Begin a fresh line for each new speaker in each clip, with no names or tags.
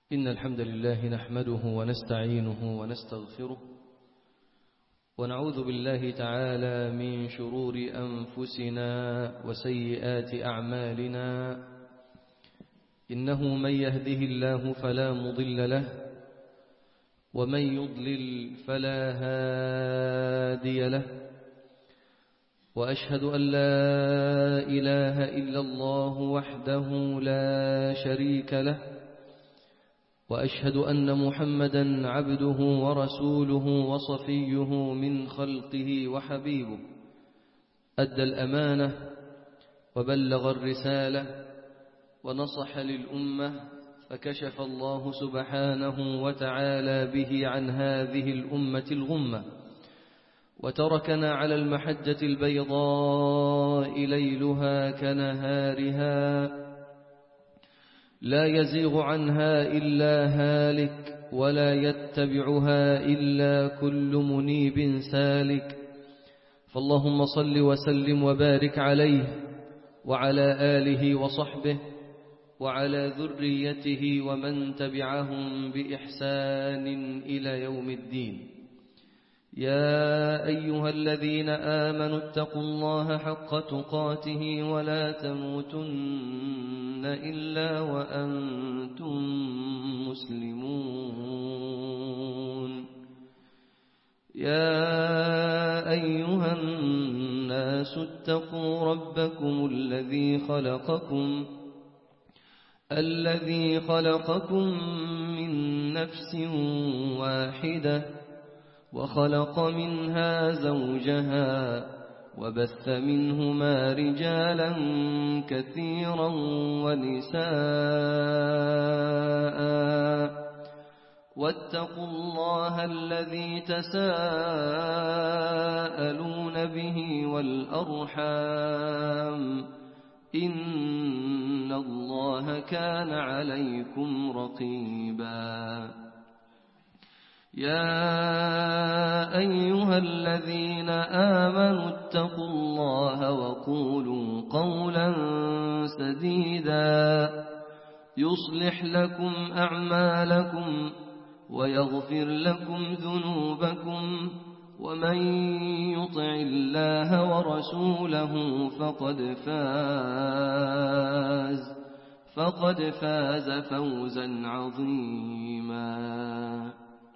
إن الحمد لله نحمده ونستعينه ونستغفره ونعوذ بالله تعالى من شرور أنفسنا وسيئات أعمالنا إنه من يهده الله فلا مضل له ومن يضلل فلا هادي له وأشهد أن لا إله إلا الله وحده لا شريك له وأشهد أن محمدا عبده ورسوله وصفيه من خلقه وحبيبه أدى الأمانة وبلغ الرسالة ونصح للأمة فكشف الله سبحانه وتعالى به عن هذه الأمة الغمة وتركنا على المحجة البيضاء ليلها كنهارها لا يزيغ عنها إلا هالك ولا يتبعها إلا كل منيب سالك فاللهم صل وسلم وبارك عليه وعلى آله وصحبه وعلى ذريته ومن تبعهم بإحسان إلى يوم الدين يا أيها الذين آمنوا اتقوا الله حق تقاته ولا تموتن إلا وأنتم مسلمون يا أيها الناس اتقوا ربكم الذي خلقكم الذي خلقكم من نفس واحدة وخلق منها زوجها وبث منهما رجالا كثيرا ونساء واتقوا الله الذي تساءلون به والأرحام إن الله كان عليكم رقيبا يا أيها الذين آمنوا اتقوا الله وقولوا قولا سديدا يصلح لكم أعمالكم ويغفر لكم ذنوبكم ومن يطع الله ورسوله فقد فاز فقد فاز فوزا عظيما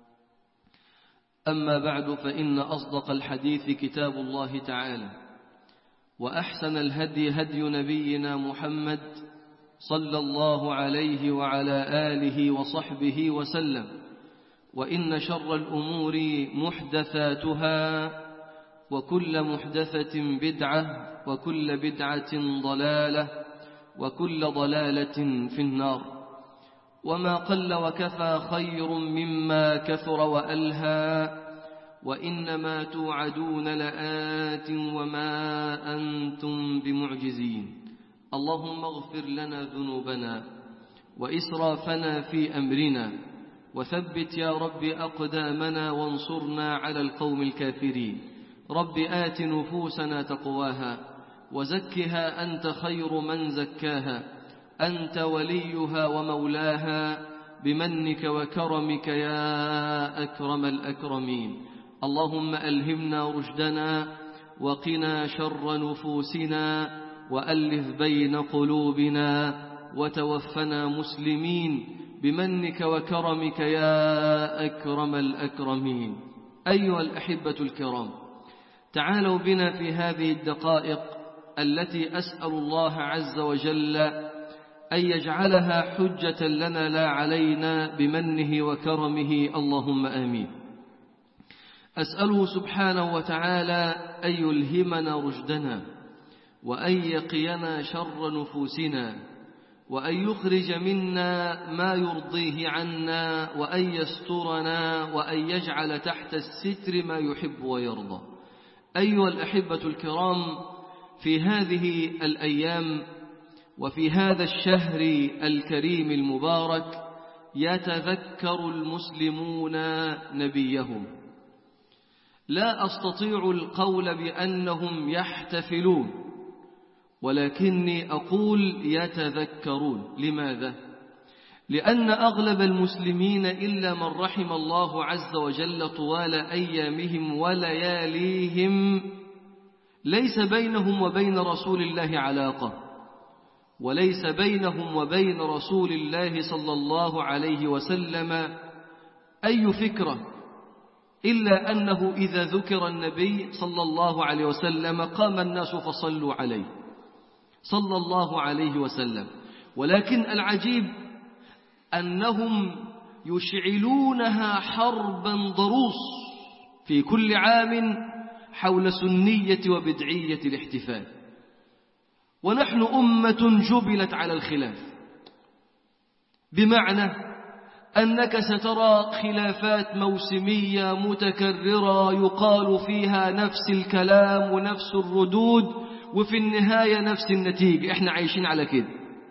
أما بعد فإن أصدق الحديث كتاب الله تعالى وأحسن الهدي هدي نبينا محمد صلى الله عليه وعلى آله وصحبه وسلم وإن شر الأمور محدثاتها وكل محدثة بدعة وكل بدعة ضلالة وكل ضلالة في النار وما قل وكفى خير مما كثر وألهى وإنما توعدون لآت وما أنتم بمعجزين اللهم اغفر لنا ذنوبنا وإسرافنا في أمرنا وثبت يا رب أقدامنا وانصرنا على القوم الكافرين رب آت نفوسنا تقواها وزكها أنت خير من زكاها أنت وليها ومولاها بمنك وكرمك يا أكرم الأكرمين اللهم ألهمنا رشدنا وقنا شر نفوسنا وألف بين قلوبنا وتوفنا مسلمين بمنك وكرمك يا أكرم الأكرمين أيها الأحبة الكرام تعالوا بنا في هذه الدقائق التي أسأل الله عز وجل أن يجعلها حجة لنا لا علينا بمنه وكرمه اللهم آمين أسأله سبحانه وتعالى أن يلهمنا رشدنا وأن يقينا شر نفوسنا وأن يخرج منا ما يرضيه عنا وأن يسترنا وأن يجعل تحت الستر ما يحب ويرضى أيها الأحبة الكرام في هذه الأيام وفي هذا الشهر الكريم المبارك يتذكر المسلمون نبيهم لا أستطيع القول بأنهم يحتفلون ولكني أقول يتذكرون لماذا؟ لأن أغلب المسلمين إلا من رحم الله عز وجل طوال أيامهم ولياليهم ليس بينهم وبين رسول الله علاقة وليس بينهم وبين رسول الله صلى الله عليه وسلم أي فكرة إلا أنه إذا ذكر النبي صلى الله عليه وسلم قام الناس فصلوا عليه صلى الله عليه وسلم ولكن العجيب أنهم يشعلونها حربا ضروس في كل عام حول سنية وبدعية الاحتفال ونحن أمة جبلت على الخلاف بمعنى أنك سترى خلافات موسمية متكررة يقال فيها نفس الكلام ونفس الردود وفي النهاية نفس النتيجة احنا عايشين على كده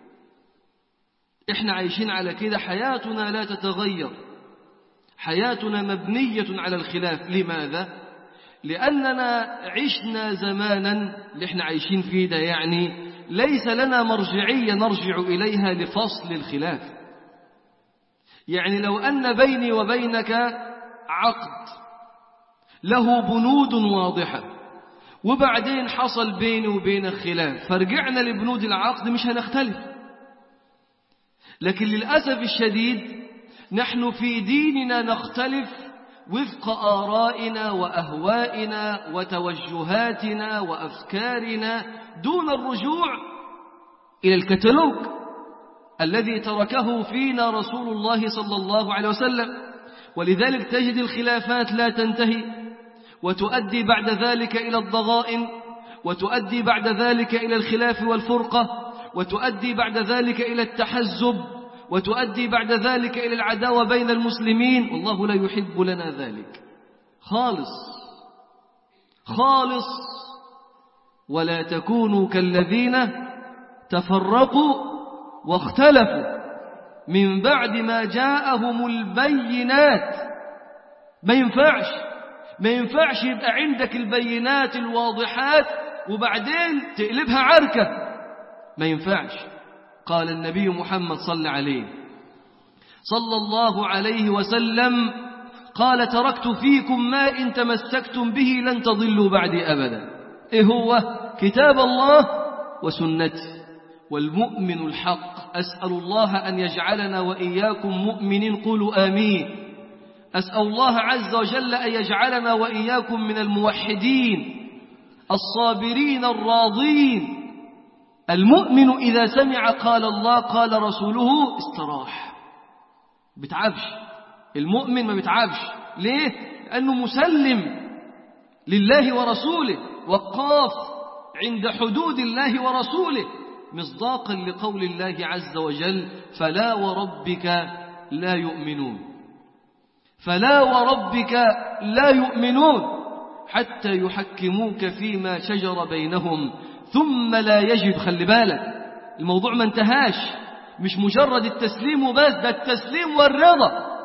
احنا عايشين على كده حياتنا لا تتغير حياتنا مبنية على الخلاف لماذا؟ لأننا عشنا زمانا اللي احنا عايشين فيه ده يعني ليس لنا مرجعية نرجع إليها لفصل الخلاف يعني لو أن بيني وبينك عقد له بنود واضحة وبعدين حصل بيني وبينك خلاف فرجعنا لبنود العقد مش هنختلف لكن للأسف الشديد نحن في ديننا نختلف وفق آرائنا وأهوائنا وتوجهاتنا وأفكارنا دون الرجوع إلى الكتالوج الذي تركه فينا رسول الله صلى الله عليه وسلم ولذلك تجد الخلافات لا تنتهي وتؤدي بعد ذلك إلى الضغائن وتؤدي بعد ذلك إلى الخلاف والفرقة وتؤدي بعد ذلك إلى التحزب وتؤدي بعد ذلك إلى العداوة بين المسلمين والله لا يحب لنا ذلك خالص خالص ولا تكونوا كالذين تفرقوا واختلفوا من بعد ما جاءهم البينات ما ينفعش ما ينفعش يبقى عندك البينات الواضحات وبعدين تقلبها عركة ما ينفعش قال النبي محمد صلى عليه صلى الله عليه وسلم قال تركت فيكم ما إن تمسكتم به لن تضلوا بعدي أبدا إيه هو كتاب الله وسنتي والمؤمن الحق أسأل الله أن يجعلنا وإياكم مؤمنين قولوا آمين أسأل الله عز وجل أن يجعلنا وإياكم من الموحدين الصابرين الراضين المؤمن إذا سمع قال الله قال رسوله استراح بتعبش المؤمن ما بتعبش ليه؟ لأنه مسلم لله ورسوله وقاف عند حدود الله ورسوله مصداقا لقول الله عز وجل فلا وربك لا يؤمنون فلا وربك لا يؤمنون حتى يحكموك فيما شجر بينهم ثم لا يجد خلي بالك الموضوع ما انتهاش مش مجرد التسليم وبس ده التسليم والرضا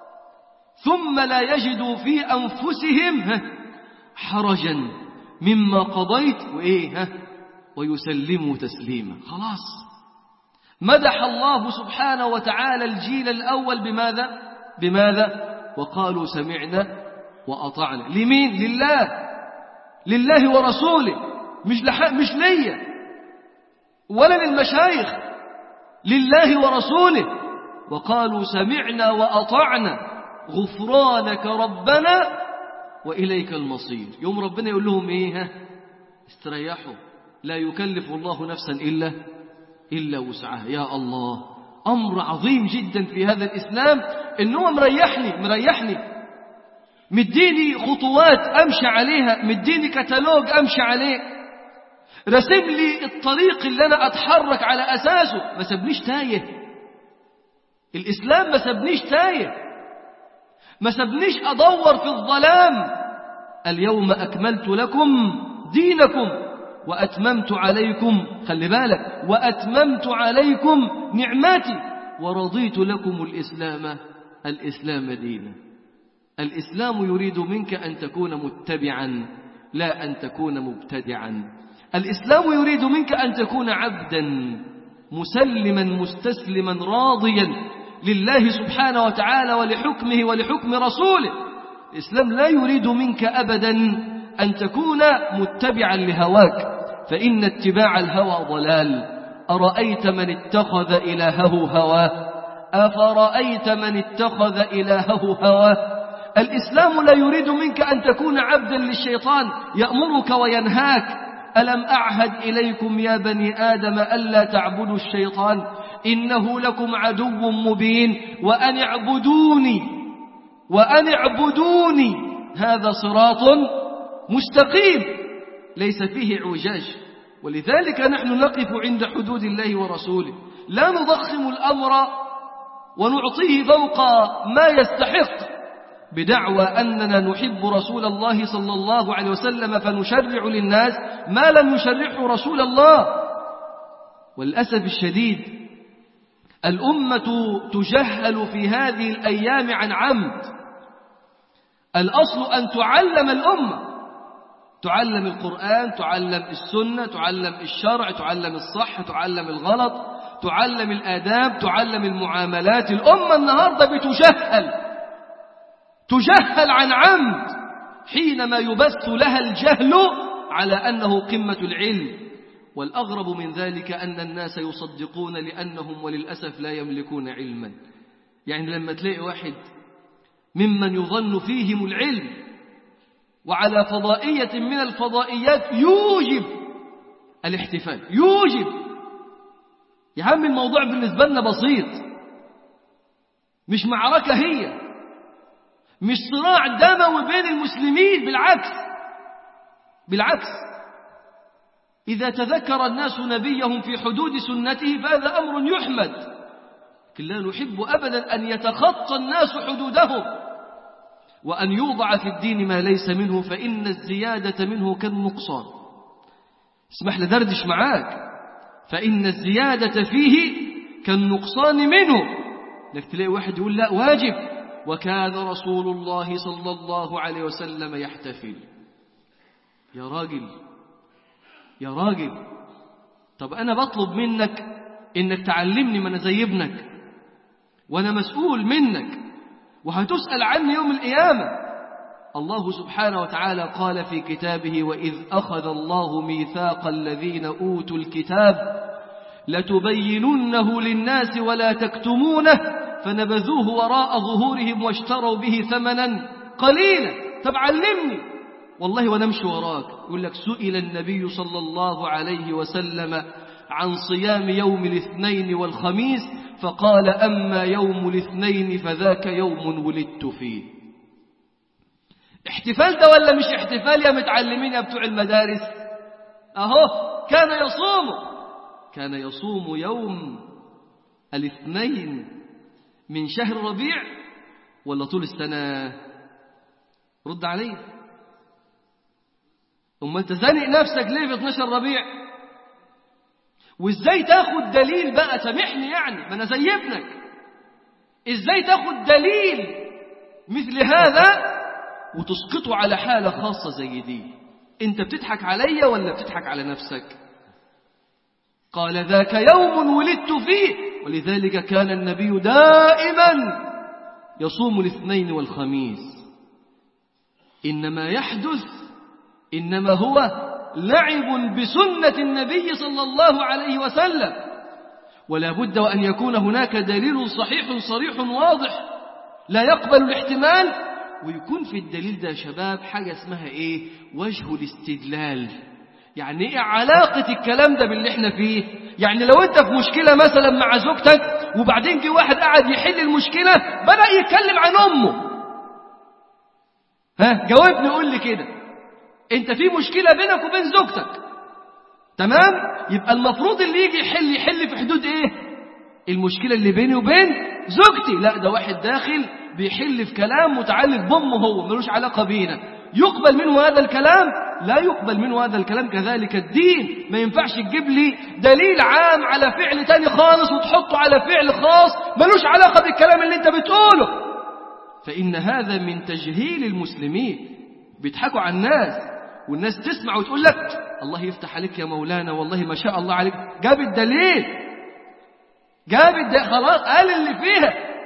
ثم لا يجدوا في أنفسهم حرجا مما قضيت وإيه ها ويسلموا تسليما خلاص مدح الله سبحانه وتعالى الجيل الأول بماذا بماذا وقالوا سمعنا وأطعنا لمين لله لله ورسوله مش لح... مش ليا ولا للمشايخ لله ورسوله وقالوا سمعنا وأطعنا غفرانك ربنا وإليك المصير يوم ربنا يقول لهم إيه ها استريحوا لا يكلف الله نفسا إلا إلا وسعها يا الله أمر عظيم جدا في هذا الإسلام إنه مريحني مريحني مديني خطوات أمشي عليها مديني كتالوج أمشي عليه رسم لي الطريق اللي أنا أتحرك على أساسه ما سبنيش تايه الإسلام ما سبنيش تايه ما سبنيش أدور في الظلام اليوم أكملت لكم دينكم وأتممت عليكم خلي بالك وأتممت عليكم نعمتي ورضيت لكم الإسلام الإسلام دينا الإسلام يريد منك أن تكون متبعا لا أن تكون مبتدعا الإسلام يريد منك أن تكون عبدا مسلما مستسلما راضيا لله سبحانه وتعالى ولحكمه ولحكم رسوله الإسلام لا يريد منك أبدا أن تكون متبعا لهواك فإن اتباع الهوى ضلال أرأيت من اتخذ إلهه هواه أفرأيت من اتخذ إلهه هواه الإسلام لا يريد منك أن تكون عبدا للشيطان يأمرك وينهاك ألم أعهد إليكم يا بني آدم ألا تعبدوا الشيطان إنه لكم عدو مبين وأن اعبدوني وأن اعبدوني هذا صراط مستقيم ليس فيه اعوجاج ولذلك نحن نقف عند حدود الله ورسوله لا نضخم الأمر ونعطيه فوق ما يستحق بدعوى أننا نحب رسول الله صلى الله عليه وسلم فنشرع للناس ما لم يشرعه رسول الله والأسف الشديد الأمة تجهل في هذه الأيام عن عمد الأصل أن تعلم الأمة تعلم القرآن تعلم السنة تعلم الشرع تعلم الصح تعلم الغلط تعلم الآداب تعلم المعاملات الأمة النهاردة بتجهل تجهل عن عمد حينما يبث لها الجهل على أنه قمة العلم والأغرب من ذلك أن الناس يصدقون لأنهم وللأسف لا يملكون علما يعني لما تلاقي واحد ممن يظن فيهم العلم وعلى فضائية من الفضائيات يوجب الاحتفال يوجب يا عم الموضوع بالنسبة لنا بسيط مش معركة هي مش صراع دموي بين المسلمين بالعكس بالعكس إذا تذكر الناس نبيهم في حدود سنته فهذا أمر يحمد لكن لا نحب أبدا أن يتخطى الناس حدودهم وأن يوضع في الدين ما ليس منه فإن الزيادة منه كالنقصان اسمح لدردش معاك فإن الزيادة فيه كالنقصان منه لك تلاقي واحد يقول لا واجب وكان رسول الله صلى الله عليه وسلم يحتفل يا راجل يا راجل طب أنا بطلب منك إنك تعلمني ما أنا زي ابنك وأنا مسؤول منك وهتسأل عني يوم القيامة الله سبحانه وتعالى قال في كتابه وإذ أخذ الله ميثاق الذين أوتوا الكتاب لتبيننه للناس ولا تكتمونه فنبذوه وراء ظهورهم واشتروا به ثمنا قليلا طب علمني والله ونمشي وراك يقول لك سئل النبي صلى الله عليه وسلم عن صيام يوم الاثنين والخميس فقال أما يوم الاثنين فذاك يوم ولدت فيه احتفال ده ولا مش احتفال يا متعلمين يا بتوع المدارس اهو كان يصوم كان يصوم يوم الاثنين من شهر ربيع ولا طول السنة رد علي أما أنت زانق نفسك ليه في 12 ربيع وإزاي تاخد دليل بقى سامحني يعني ما أنا زي ابنك إزاي تاخد دليل مثل هذا وتسقطه على حالة خاصة زي دي أنت بتضحك عليا ولا بتضحك على نفسك قال ذاك يوم ولدت فيه ولذلك كان النبي دائما يصوم الاثنين والخميس إنما يحدث إنما هو لعب بسنة النبي صلى الله عليه وسلم ولا بد وأن يكون هناك دليل صحيح صريح واضح لا يقبل الاحتمال ويكون في الدليل ده يا شباب حاجة اسمها إيه وجه الاستدلال يعني إيه علاقة الكلام ده باللي احنا فيه يعني لو انت في مشكلة مثلا مع زوجتك وبعدين جه واحد قاعد يحل المشكلة بدأ يتكلم عن أمه ها جاوبني قول لي كده انت في مشكلة بينك وبين زوجتك تمام يبقى المفروض اللي يجي يحل يحل في حدود ايه المشكلة اللي بيني وبين زوجتي لا ده واحد داخل بيحل في كلام متعلق بأمه هو ملوش علاقة بينا يقبل منه هذا الكلام لا يقبل منه هذا الكلام كذلك الدين ما ينفعش تجيب لي دليل عام على فعل تاني خالص وتحطه على فعل خاص ملوش علاقة بالكلام اللي انت بتقوله فإن هذا من تجهيل المسلمين بيضحكوا على الناس والناس تسمع وتقول لك الله يفتح عليك يا مولانا والله ما شاء الله عليك جاب الدليل جاب الدليل خلاص قال اللي فيها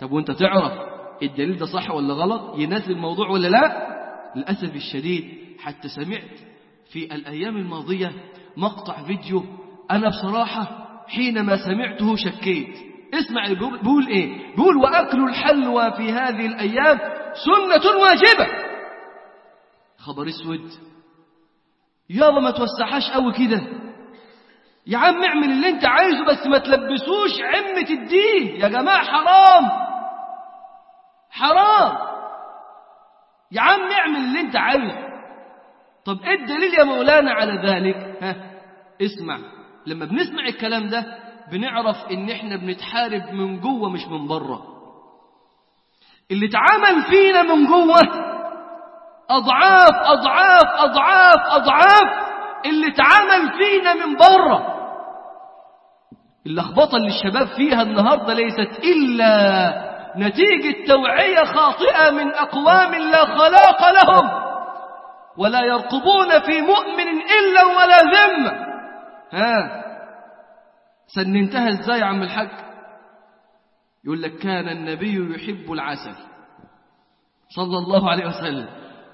طب وانت تعرف الدليل ده صح ولا غلط يناسب الموضوع ولا لا للأسف الشديد حتى سمعت في الأيام الماضية مقطع فيديو أنا بصراحة حينما سمعته شكيت اسمع بيقول ايه بيقول وأكل الحلوى في هذه الأيام سنة واجبة خبر اسود يابا ما توسعهاش قوي كده يا عم اعمل اللي انت عايزه بس ما تلبسوش عمة الدين يا جماعة حرام حرام يا عم اعمل اللي انت عايزه طب ايه الدليل يا مولانا على ذلك ها اسمع لما بنسمع الكلام ده بنعرف ان احنا بنتحارب من جوه مش من بره اللي اتعمل فينا من جوه اضعاف اضعاف اضعاف اضعاف اللي اتعمل فينا من بره اللخبطه اللي الشباب فيها النهارده ليست الا نتيجه توعيه خاطئه من اقوام لا خلاق لهم ولا يرقبون في مؤمن الا ولا ذمه ها سننتهى ازاي يا عم الحاج يقول لك كان النبي يحب العسل صلى الله عليه وسلم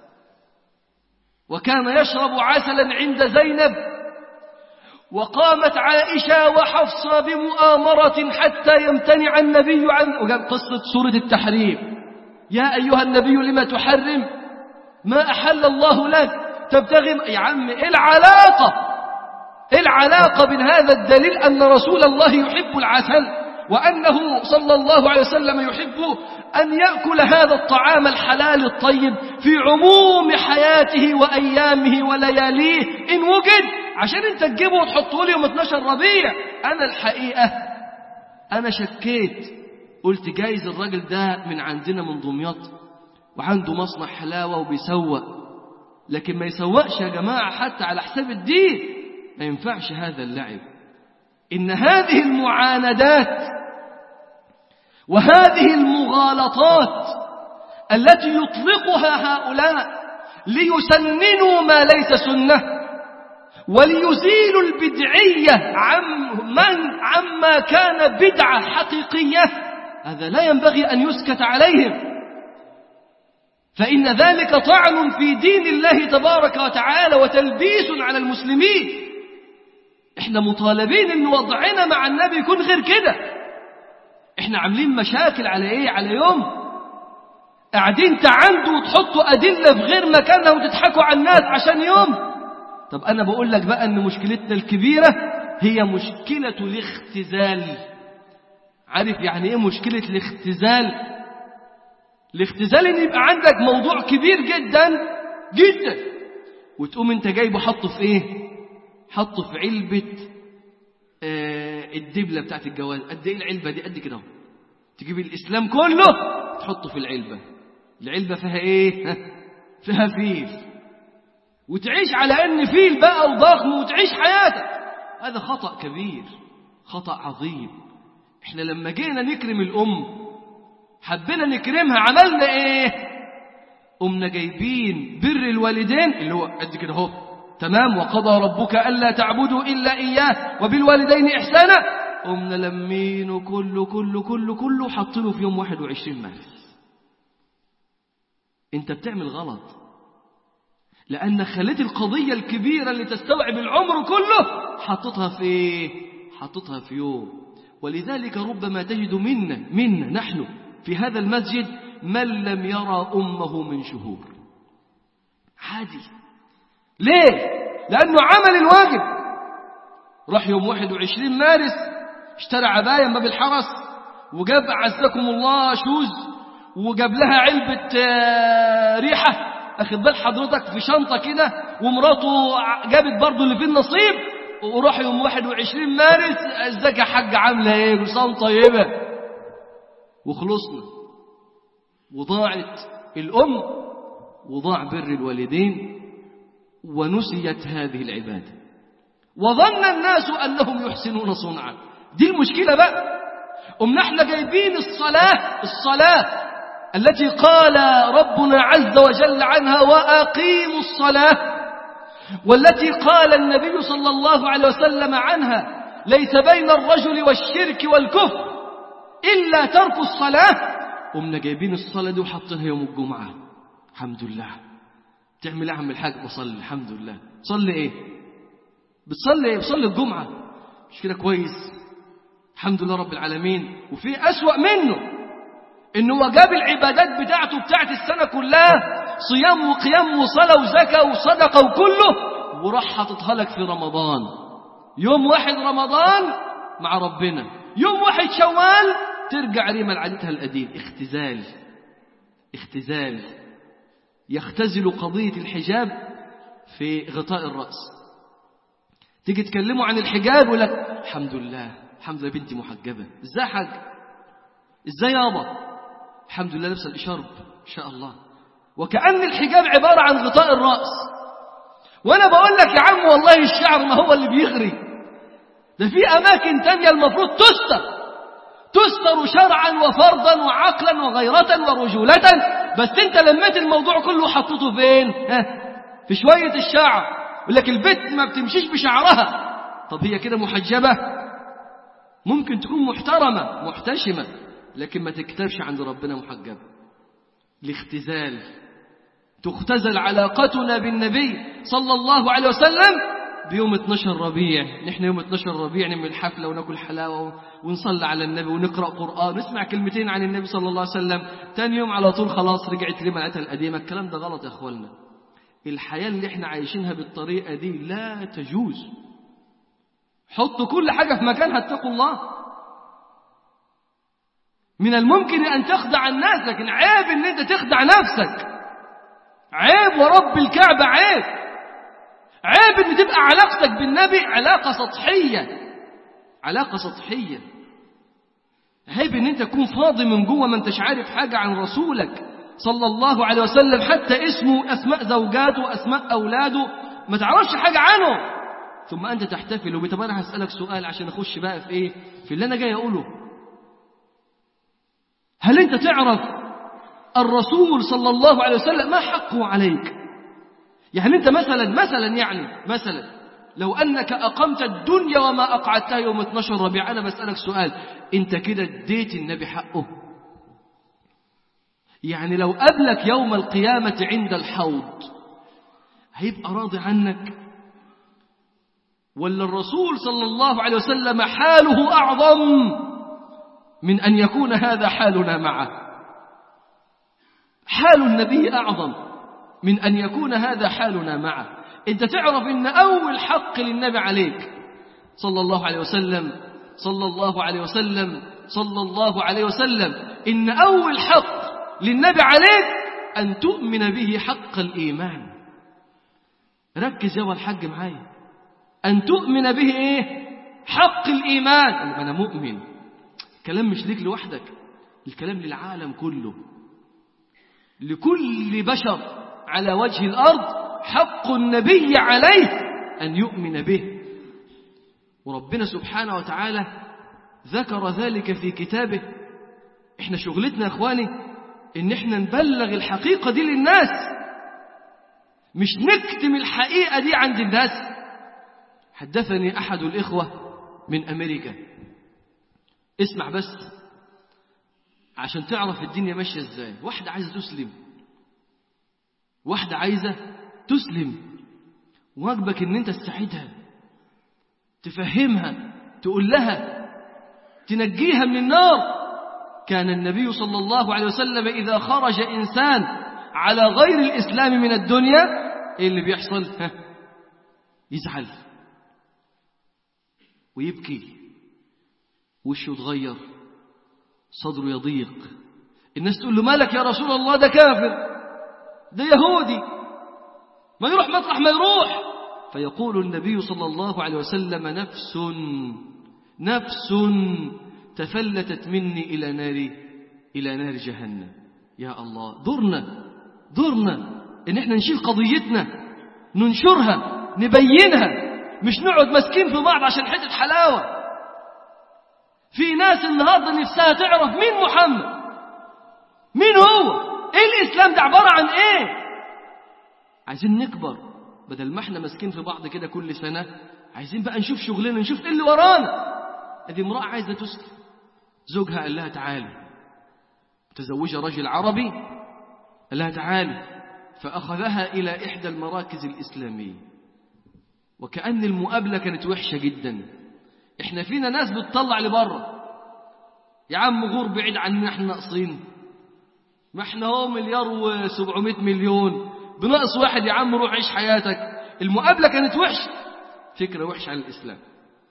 وكان يشرب عسلا عند زينب وقامت عائشة وحفصة بمؤامرة حتى يمتنع النبي عن وقال قصة سورة التحريم يا أيها النبي لما تحرم ما أحل الله لك تبتغي يا عم إيه العلاقة إيه العلاقة بين هذا الدليل أن رسول الله يحب العسل وأنه صلى الله عليه وسلم يحب أن يأكل هذا الطعام الحلال الطيب في عموم حياته وأيامه ولياليه إن وجد عشان انت تجيبه وتحطه لي يوم 12 ربيع أنا الحقيقة أنا شكيت قلت جايز الراجل ده من عندنا من دمياط وعنده مصنع حلاوة وبيسوق لكن ما يسوقش يا جماعة حتى على حساب الدين ما ينفعش هذا اللعب إن هذه المعاندات وهذه المغالطات التي يطلقها هؤلاء ليسننوا ما ليس سنة وليزيلوا البدعية عن من عما كان بدعة حقيقية هذا لا ينبغي أن يسكت عليهم فإن ذلك طعن في دين الله تبارك وتعالى وتلبيس على المسلمين احنا مطالبين ان وضعنا مع النبي يكون غير كده احنا عاملين مشاكل على ايه على يوم قاعدين تعندوا وتحطوا ادله في غير مكانها وتضحكوا على الناس عشان يوم طب انا بقول لك بقى ان مشكلتنا الكبيره هي مشكله الاختزال عارف يعني ايه مشكله الاختزال الاختزال ان يبقى عندك موضوع كبير جدا جدا وتقوم انت جايبه حطه في ايه حطه في علبه آه الدبله بتاعت الجواز قد ايه العلبه دي قد كده اهو تجيب الاسلام كله تحطه في العلبه العلبه فيها ايه فيها فيل وتعيش على ان فيل بقى وضخم وتعيش حياتك هذا خطا كبير خطا عظيم احنا لما جينا نكرم الام حبينا نكرمها عملنا ايه قمنا جايبين بر الوالدين اللي هو قد كده اهو تمام وقضى ربك الا تعبدوا الا اياه وبالوالدين احسانا قمنا لمينه كله كله كله كله حاطينه في يوم 21 مارس انت بتعمل غلط لان خليت القضيه الكبيره اللي تستوعب العمر كله حطتها في ايه حطتها في يوم ولذلك ربما تجد منا منا نحن في هذا المسجد من لم يرى أمه من شهور عادي ليه؟ لأنه عمل الواجب راح يوم 21 مارس اشترى عباية ما بالحرس وجاب عزكم الله شوز وجاب لها علبة ريحة أخد بال حضرتك في شنطة كده ومراته جابت برضه اللي فيه النصيب وراح يوم 21 مارس ازيك يا حاج عاملة ايه كل سنة طيبة وخلصنا وضاعت الأم وضاع بر الوالدين ونسيت هذه العبادة وظن الناس أنهم يحسنون صنعا دي المشكلة بقى قمنا احنا جايبين الصلاة الصلاة التي قال ربنا عز وجل عنها وأقيموا الصلاة والتي قال النبي صلى الله عليه وسلم عنها ليس بين الرجل والشرك والكفر إلا ترك الصلاة قمنا جايبين الصلاة دي وحاطينها يوم الجمعة الحمد لله تعمل ايه يا عم الحاج بصلي الحمد لله صلي ايه بتصلي ايه بصلي الجمعة مش كده كويس الحمد لله رب العالمين وفي أسوأ منه إن هو جاب العبادات بتاعته بتاعت السنة كلها صيام وقيام وصلاة وزكاة وصدقة وكله وراح حاططها لك في رمضان يوم واحد رمضان مع ربنا يوم واحد شوال ترجع ريما لعادتها القديم اختزال اختزال يختزل قضية الحجاب في غطاء الرأس تيجي تكلموا عن الحجاب يقول لك الحمد لله الحمد لله بنتي محجبة ازاي حاج ازاي يابا الحمد لله لابسه الإشارب إن شاء الله وكأن الحجاب عبارة عن غطاء الرأس وأنا بقول لك يا عم والله الشعر ما هو اللي بيغري ده في أماكن تانية المفروض تستر تستر شرعا وفرضا وعقلا وغيرة ورجولة بس انت لميت الموضوع كله وحطيته فين ها في شوية الشعر يقول لك البت ما بتمشيش بشعرها طب هي كده محجبة ممكن تكون محترمة محتشمة لكن ما تكتبش عند ربنا محجبة الاختزال تختزل علاقتنا بالنبي صلى الله عليه وسلم بيوم 12 ربيع نحن يوم 12 ربيع نعمل حفلة وناكل حلاوة ونصلي على النبي ونقرأ قرآن ونسمع كلمتين عن النبي صلى الله عليه وسلم تاني يوم على طول خلاص رجعت لمنعتها القديمة الكلام ده غلط يا أخوانا الحياة اللي احنا عايشينها بالطريقة دي لا تجوز حطوا كل حاجة في مكانها اتقوا الله من الممكن أن تخدع الناس لكن عيب أن أنت تخدع نفسك عيب ورب الكعبة عيب عيب أن تبقى علاقتك بالنبي علاقة سطحية علاقة سطحية عيب أن أنت تكون فاضي من جوه ما أنتش عارف حاجة عن رسولك صلى الله عليه وسلم حتى اسمه أسماء زوجاته وأسماء أولاده ما تعرفش حاجة عنه ثم أنت تحتفل وطب أنا هسألك سؤال عشان أخش بقى في إيه في اللي أنا جاي أقوله هل أنت تعرف الرسول صلى الله عليه وسلم ما حقه عليك يعني أنت مثلا مثلا يعني مثلا لو أنك أقمت الدنيا وما أقعدتها يوم 12 ربيع أنا بسألك سؤال أنت كده اديت النبي حقه يعني لو قابلك يوم القيامة عند الحوض هيبقى راضي عنك ولا الرسول صلى الله عليه وسلم حاله أعظم من أن يكون هذا حالنا معه حال النبي أعظم من أن يكون هذا حالنا معه أنت تعرف أن أول حق للنبي عليك صلى الله عليه وسلم صلى الله عليه وسلم صلى الله عليه وسلم إن أول حق للنبي عليك أن تؤمن به حق الإيمان ركز يا الحاج معايا أن تؤمن به إيه حق الإيمان أنا مؤمن الكلام مش ليك لوحدك الكلام للعالم كله لكل بشر على وجه الأرض حق النبي عليه أن يؤمن به وربنا سبحانه وتعالى ذكر ذلك في كتابه احنا شغلتنا يا اخواني ان احنا نبلغ الحقيقة دي للناس مش نكتم الحقيقة دي عند الناس حدثني أحد الإخوة من أمريكا اسمع بس عشان تعرف الدنيا ماشية ازاي واحدة عايزة تسلم واحدة عايزة تسلم واجبك ان انت تساعدها تفهمها تقول لها تنجيها من النار كان النبي صلى الله عليه وسلم إذا خرج إنسان على غير الإسلام من الدنيا إيه اللي بيحصل ها يزعل ويبكي وشه يتغير صدره يضيق الناس تقول له مالك يا رسول الله ده كافر ده يهودي ما يروح مطرح ما يروح فيقول النبي صلى الله عليه وسلم نفس نفس تفلتت مني إلى نار إلى نار جهنم يا الله دورنا دورنا إن احنا نشيل قضيتنا ننشرها نبينها مش نقعد ماسكين في بعض عشان حتة حلاوة في ناس النهاردة نفسها تعرف مين محمد مين هو ايه الإسلام ده عبارة عن ايه عايزين نكبر بدل ما احنا ماسكين في بعض كده كل سنة عايزين بقى نشوف شغلنا نشوف ايه اللي ورانا ادي امرأة عايزة تسلم زوجها قال لها تعالي متزوجة رجل عربي قال لها تعالي فأخذها إلى إحدى المراكز الإسلامية وكأن المقابلة كانت وحشة جدا احنا فينا ناس بتطلع لبره يا عم غور بعيد عننا احنا ناقصين ما احنا هو مليار وسبعمائة مليون بناقص واحد يا عم روح عيش حياتك المقابلة كانت وحشة فكرة وحشة عن الإسلام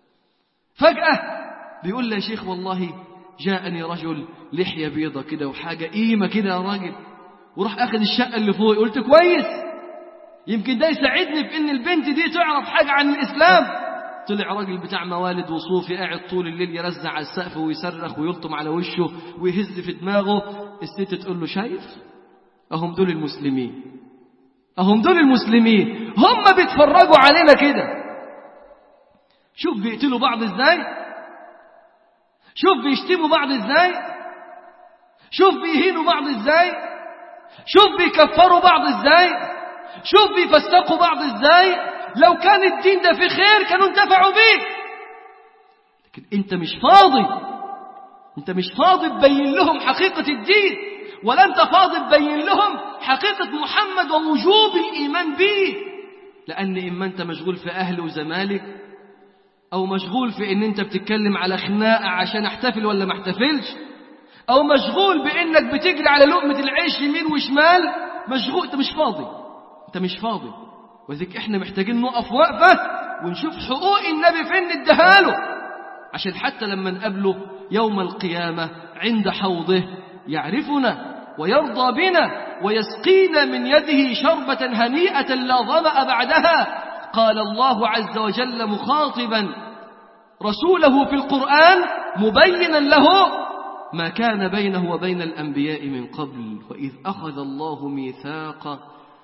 فجأة بيقول لي يا شيخ والله جاءني رجل لحية بيضة كده وحاجة قيمة كده يا راجل وراح أخذ الشقة اللي فوق قلت كويس يمكن ده يساعدني في إن البنت دي تعرف حاجة عن الإسلام طلع راجل بتاع موالد وصوفي قاعد طول الليل يرزع على السقف ويصرخ ويلطم على وشه ويهز في دماغه الست تقول له شايف أهم دول المسلمين أهم دول المسلمين هم بيتفرجوا علينا كده شوف بيقتلوا بعض ازاي شوف بيشتموا بعض ازاي شوف بيهينوا بعض ازاي شوف بيكفروا بعض ازاي شوف بيفسقوا بعض ازاي لو كان الدين ده في خير كانوا انتفعوا بيه لكن انت مش فاضي انت مش فاضي تبين لهم حقيقة الدين ولا انت فاضي تبين لهم حقيقة محمد ووجوب الإيمان به لأن إما أنت مشغول في أهل وزمالك أو مشغول في إن أنت بتتكلم على خناقة عشان أحتفل ولا ما احتفلش أو مشغول بإنك بتجري على لقمة العيش يمين وشمال مشغول أنت مش فاضي أنت مش فاضي وذلك إحنا محتاجين نقف وقفة ونشوف حقوق النبي فين نديها له عشان حتى لما نقابله يوم القيامة عند حوضه يعرفنا ويرضى بنا ويسقينا من يده شربة هنيئة لا ظمأ بعدها قال الله عز وجل مخاطبا رسوله في القرآن مبينا له ما كان بينه وبين الأنبياء من قبل وإذ أخذ الله ميثاق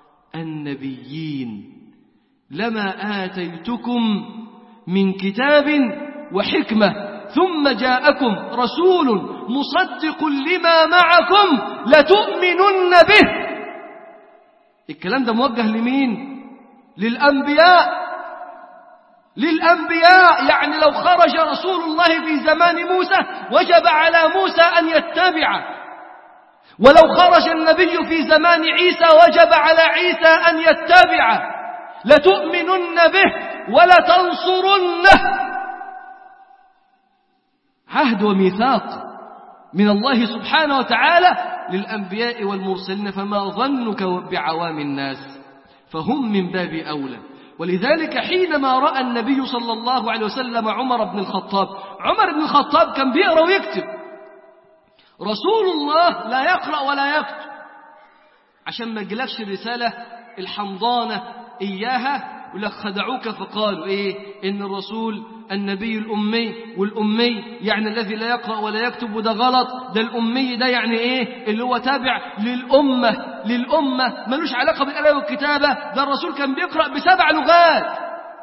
النبيين لما آتيتكم من كتاب وحكمة ثم جاءكم رسول مصدق لما معكم لتؤمنن به الكلام ده موجه لمين للأنبياء للأنبياء يعني لو خرج رسول الله في زمان موسى وجب على موسى أن يتبعه ولو خرج النبي في زمان عيسى وجب على عيسى أن يتبعه لتؤمنن به ولتنصرنه عهد وميثاق من الله سبحانه وتعالى للأنبياء والمرسلين فما ظنك بعوام الناس فهم من باب أولى ولذلك حينما رأى النبي صلى الله عليه وسلم عمر بن الخطاب عمر بن الخطاب كان بيقرأ ويكتب رسول الله لا يقرأ ولا يكتب عشان ما يجيلكش الرسالة الحمضانة إياها ولك خدعوك فقالوا إيه إن الرسول النبي الأمي والأمي يعني الذي لا يقرأ ولا يكتب وده غلط ده الأمي ده يعني إيه اللي هو تابع للأمة للأمة ملوش علاقة بالقراءة والكتابة ده الرسول كان بيقرأ بسبع لغات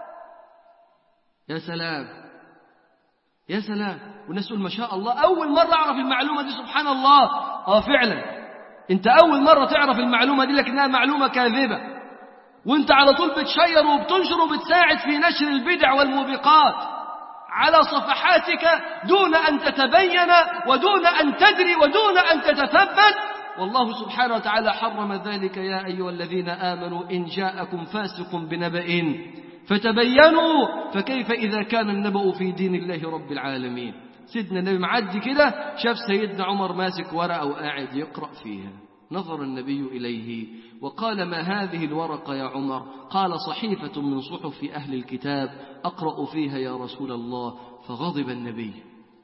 يا سلام يا سلام والناس تقول ما شاء الله أول مرة أعرف المعلومة دي سبحان الله آه فعلا أنت أول مرة تعرف المعلومة دي لكنها معلومة كاذبة وانت على طول بتشير وبتنشر وبتساعد في نشر البدع والموبقات على صفحاتك دون أن تتبين ودون أن تدري ودون أن تتثبت والله سبحانه وتعالى حرم ذلك يا أيها الذين آمنوا إن جاءكم فاسق بنبأ فتبينوا فكيف إذا كان النبأ في دين الله رب العالمين سيدنا النبي معدي كده شاف سيدنا عمر ماسك ورقة وقاعد يقرأ فيها نظر النبي إليه وقال ما هذه الورقة يا عمر قال صحيفة من صحف أهل الكتاب أقرأ فيها يا رسول الله فغضب النبي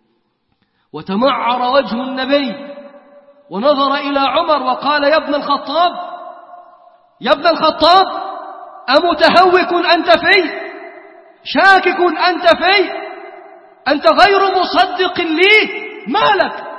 وتمعر وجه النبي ونظر إلى عمر وقال يا ابن الخطاب يا ابن الخطاب أمتهوك أنت في شاكك أنت في أنت غير مصدق لي مالك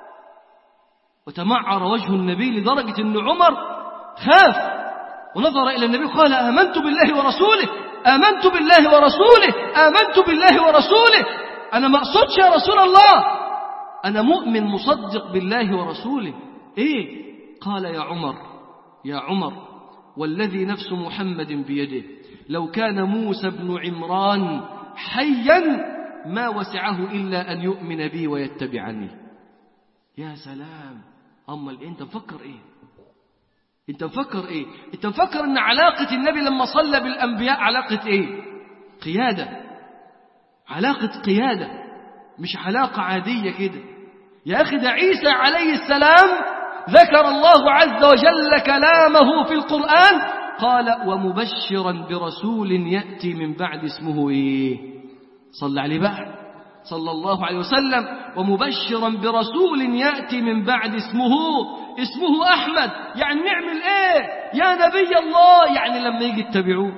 وتمعر وجه النبي لدرجة أن عمر خاف ونظر إلى النبي قال آمنت بالله ورسوله آمنت بالله ورسوله آمنت بالله ورسوله أنا ما أقصدش يا رسول الله أنا مؤمن مصدق بالله ورسوله إيه قال يا عمر يا عمر والذي نفس محمد بيده لو كان موسى بن عمران حيا ما وسعه إلا أن يؤمن بي ويتبعني يا سلام أمال إيه أنت مفكر إيه أنت مفكر إيه أنت مفكر أن علاقة النبي لما صلى بالأنبياء علاقة إيه قيادة علاقة قيادة مش علاقة عادية كده يا أخي ده عيسى عليه السلام ذكر الله عز وجل كلامه في القرآن قال ومبشرا برسول يأتي من بعد اسمه إيه صلى عليه بقى صلى الله عليه وسلم ومبشرا برسول يأتي من بعد اسمه اسمه أحمد يعني نعمل إيه يا نبي الله يعني لما يجي اتبعوه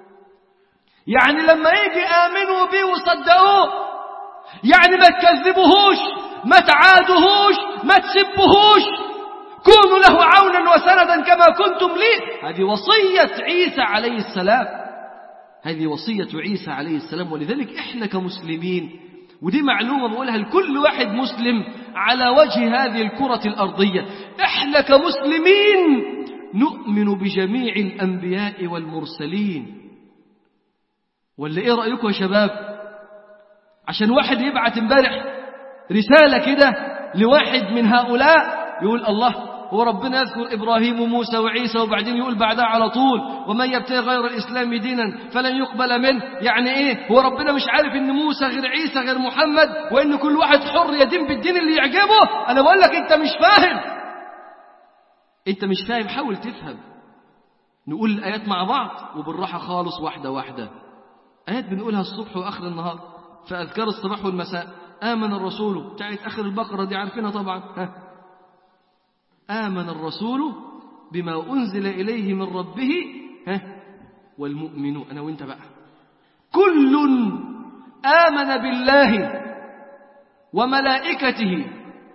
يعني لما يجي آمنوا به وصدقوه يعني ما تكذبوهوش ما تعادوهوش ما تسبوهوش كونوا له عونا وسندا كما كنتم لي هذه وصية عيسى عليه السلام هذه وصية عيسى عليه السلام ولذلك احنا كمسلمين ودي معلومة بقولها لكل واحد مسلم على وجه هذه الكرة الأرضية احنا كمسلمين نؤمن بجميع الأنبياء والمرسلين ولا ايه رأيكم يا شباب عشان واحد يبعت امبارح رسالة كده لواحد من هؤلاء يقول الله هو ربنا يذكر إبراهيم وموسى وعيسى وبعدين يقول بعدها على طول ومن يبتغي غير الإسلام دينا فلن يقبل منه يعني إيه هو ربنا مش عارف إن موسى غير عيسى غير محمد وإن كل واحد حر يدين بالدين اللي يعجبه أنا بقول لك أنت مش فاهم أنت مش فاهم حاول تفهم نقول الآيات مع بعض وبالراحة خالص واحدة واحدة آيات بنقولها الصبح وآخر النهار فأذكار الصباح والمساء آمن الرسول بتاعت آخر البقرة دي عارفينها طبعا ها آمن الرسول بما أنزل إليه من ربه ها والمؤمنون أنا وإنت بقى كل آمن بالله وملائكته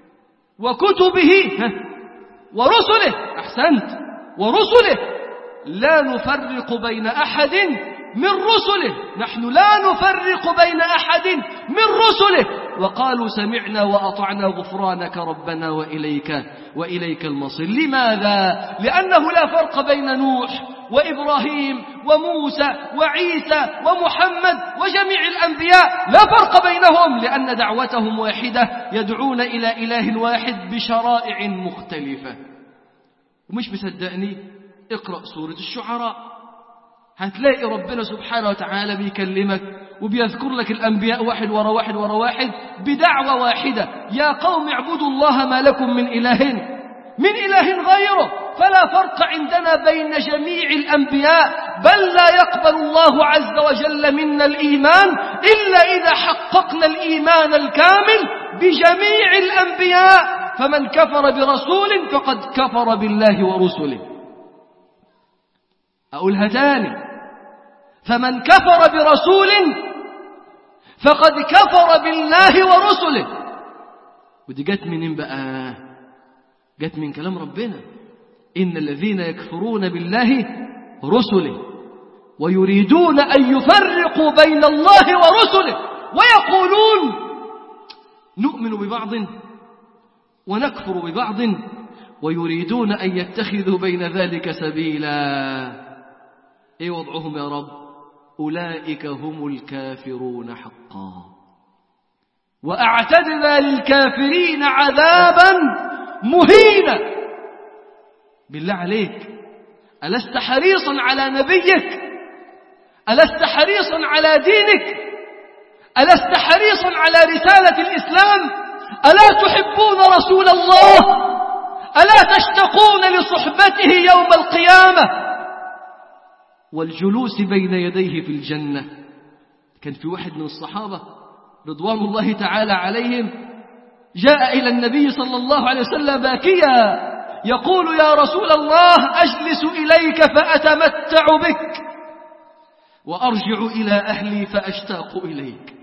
وكتبه ها ورسله أحسنت ورسله لا نفرق بين أحد من رسله نحن لا نفرق بين أحد من رسله وقالوا سمعنا وأطعنا غفرانك ربنا وإليك وإليك المصير لماذا؟ لأنه لا فرق بين نوح وإبراهيم وموسى وعيسى ومحمد وجميع الأنبياء لا فرق بينهم لأن دعوتهم واحدة يدعون إلى إله واحد بشرائع مختلفة ومش مصدقني اقرأ سورة الشعراء هتلاقي ربنا سبحانه وتعالى بيكلمك وبيذكر لك الأنبياء واحد ورا واحد ورا واحد بدعوة واحدة يا قوم اعبدوا الله ما لكم من إله من إله غيره فلا فرق عندنا بين جميع الأنبياء بل لا يقبل الله عز وجل منا الإيمان إلا إذا حققنا الإيمان الكامل بجميع الأنبياء فمن كفر برسول فقد كفر بالله ورسله أقولها تاني فمن كفر برسول فقد كفر بالله ورسله ودي جت منين بقى جت من كلام ربنا إن الذين يكفرون بالله رسله ويريدون أن يفرقوا بين الله ورسله ويقولون نؤمن ببعض ونكفر ببعض ويريدون أن يتخذوا بين ذلك سبيلا ايه وضعهم يا رب أولئك هم الكافرون حقا وأعتدنا للكافرين عذابا مهينا بالله عليك ألست حريصا على نبيك ألست حريصا على دينك ألست حريصا على رسالة الإسلام ألا تحبون رسول الله ألا تشتقون لصحبته يوم القيامة والجلوس بين يديه في الجنة كان في واحد من الصحابة رضوان الله تعالى عليهم جاء إلى النبي صلى الله عليه وسلم باكيا يقول يا رسول الله أجلس إليك فأتمتع بك وأرجع إلى أهلي فأشتاق إليك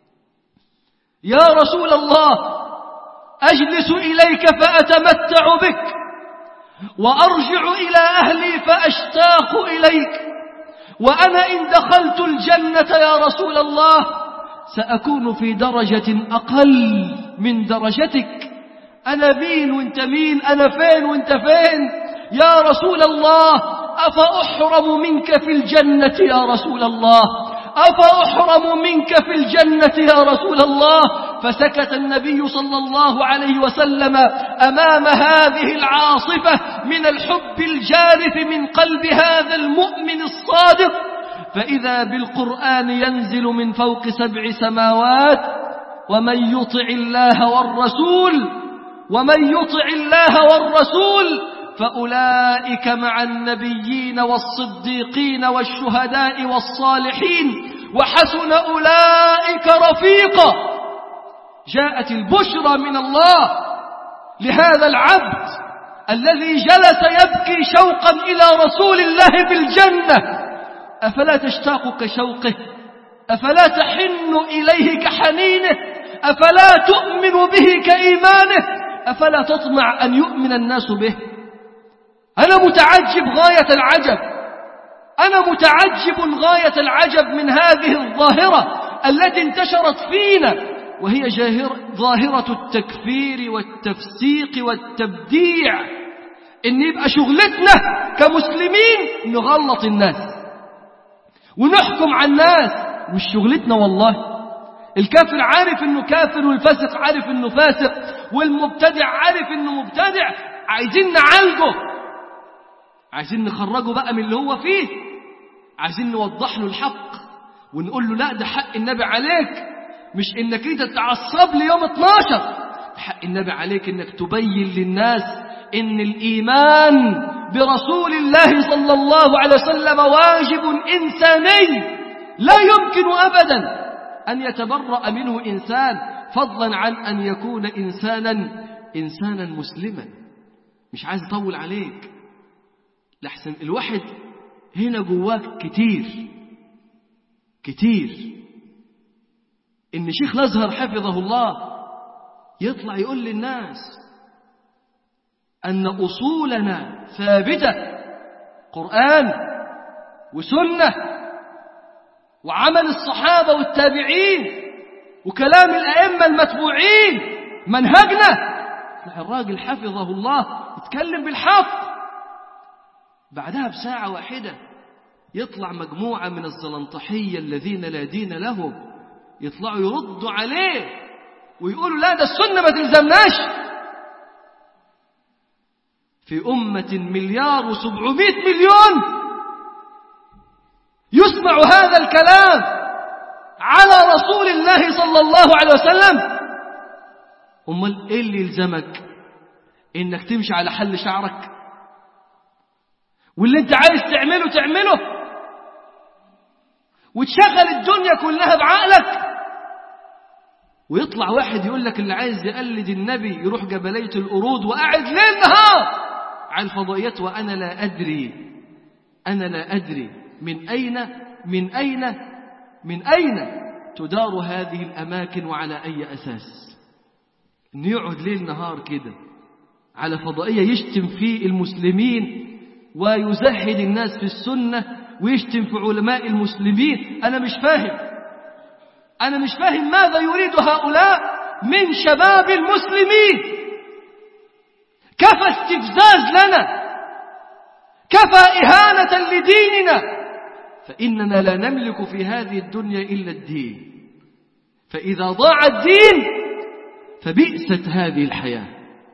يا رسول الله أجلس إليك فأتمتع بك وأرجع إلى أهلي فأشتاق إليك وأنا إن دخلت الجنة يا رسول الله سأكون في درجة أقل من درجتك أنا مين وانت مين أنا فين وانت فين يا رسول الله أفأحرم منك في الجنة يا رسول الله أفأحرم منك في الجنة يا رسول الله فسكت النبي صلى الله عليه وسلم أمام هذه العاصفة من الحب الجارف من قلب هذا المؤمن الصادق فإذا بالقرآن ينزل من فوق سبع سماوات ومن يطع الله والرسول ومن يطع الله والرسول فأولئك مع النبيين والصديقين والشهداء والصالحين وحسن أولئك رفيقا جاءت البشرى من الله لهذا العبد الذي جلس يبكي شوقا إلى رسول الله في الجنة أفلا تشتاق كشوقه أفلا تحن إليه كحنينه أفلا تؤمن به كإيمانه أفلا تطمع أن يؤمن الناس به أنا متعجب غاية العجب أنا متعجب غاية العجب من هذه الظاهرة التي انتشرت فينا وهي ظاهرة التكفير والتفسيق والتبديع إن يبقى شغلتنا كمسلمين نغلط الناس ونحكم على الناس مش شغلتنا والله الكافر عارف انه كافر والفاسق عارف انه فاسق والمبتدع عارف انه مبتدع عايزين نعالجه عايزين نخرجه بقى من اللي هو فيه عايزين نوضح له الحق ونقول له لا ده حق النبي عليك مش انك انت تعصب لي يوم 12 حق النبي عليك انك تبين للناس ان الايمان برسول الله صلى الله عليه وسلم واجب انساني لا يمكن ابدا ان يتبرأ منه انسان فضلا عن ان يكون انسانا انسانا مسلما مش عايز اطول عليك لحسن الواحد هنا جواك كتير كتير ان شيخ الازهر حفظه الله يطلع يقول للناس ان اصولنا ثابته قران وسنه وعمل الصحابه والتابعين وكلام الائمه المتبوعين منهجنا الراجل حفظه الله يتكلم بالحق بعدها بساعة واحدة يطلع مجموعة من الزلنطحية الذين لا دين لهم يطلعوا يردوا عليه ويقولوا لا ده السنة ما تلزمناش في أمة مليار وسبعمائة مليون يسمع هذا الكلام على رسول الله صلى الله عليه وسلم أمال إيه اللي يلزمك إنك تمشي على حل شعرك واللي انت عايز تعمله تعمله وتشغل الدنيا كلها بعقلك ويطلع واحد يقول لك اللي عايز يقلد النبي يروح جبلية القرود وقاعد ليل نهار على الفضائيات وأنا لا أدري أنا لا أدري من أين من أين من أين تدار هذه الأماكن وعلى أي أساس إنه يقعد ليل نهار كده على فضائية يشتم فيه المسلمين ويزهد الناس في السنة ويشتم في علماء المسلمين أنا مش فاهم أنا مش فاهم ماذا يريد هؤلاء من شباب المسلمين كفى استفزاز لنا كفى إهانة لديننا فإننا لا نملك في هذه الدنيا إلا الدين فإذا ضاع الدين فبئست هذه الحياة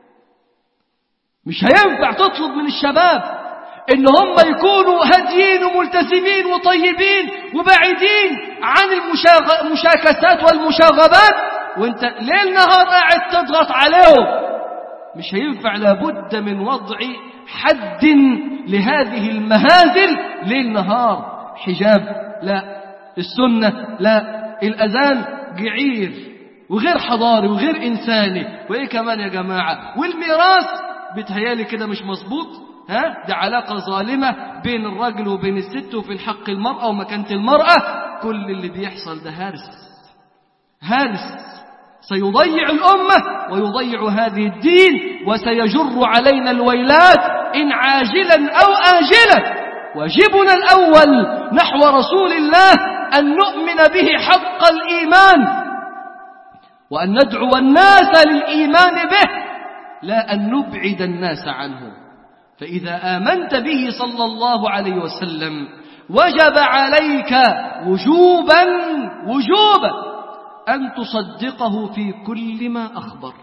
مش هينفع تطلب من الشباب ان هم يكونوا هاديين وملتزمين وطيبين وبعيدين عن المشاكسات والمشاغبات وانت ليل نهار قاعد تضغط عليهم مش هينفع لابد من وضع حد لهذه المهازل ليل نهار حجاب لا السنة لا الأذان جعير وغير حضاري وغير إنساني وإيه كمان يا جماعة والميراث بتهيالي كده مش مظبوط ها ده علاقة ظالمة بين الرجل وبين الست وفي الحق المرأة ومكانة المرأة كل اللي بيحصل ده هرس هرس سيضيع الأمة ويضيع هذه الدين وسيجر علينا الويلات إن عاجلا أو آجلا واجبنا الأول نحو رسول الله أن نؤمن به حق الإيمان وأن ندعو الناس للإيمان به لا أن نبعد الناس عنه فإذا آمنت به صلى الله عليه وسلم وجب عليك وجوبا وجوبا أن تصدقه في كل ما أخبر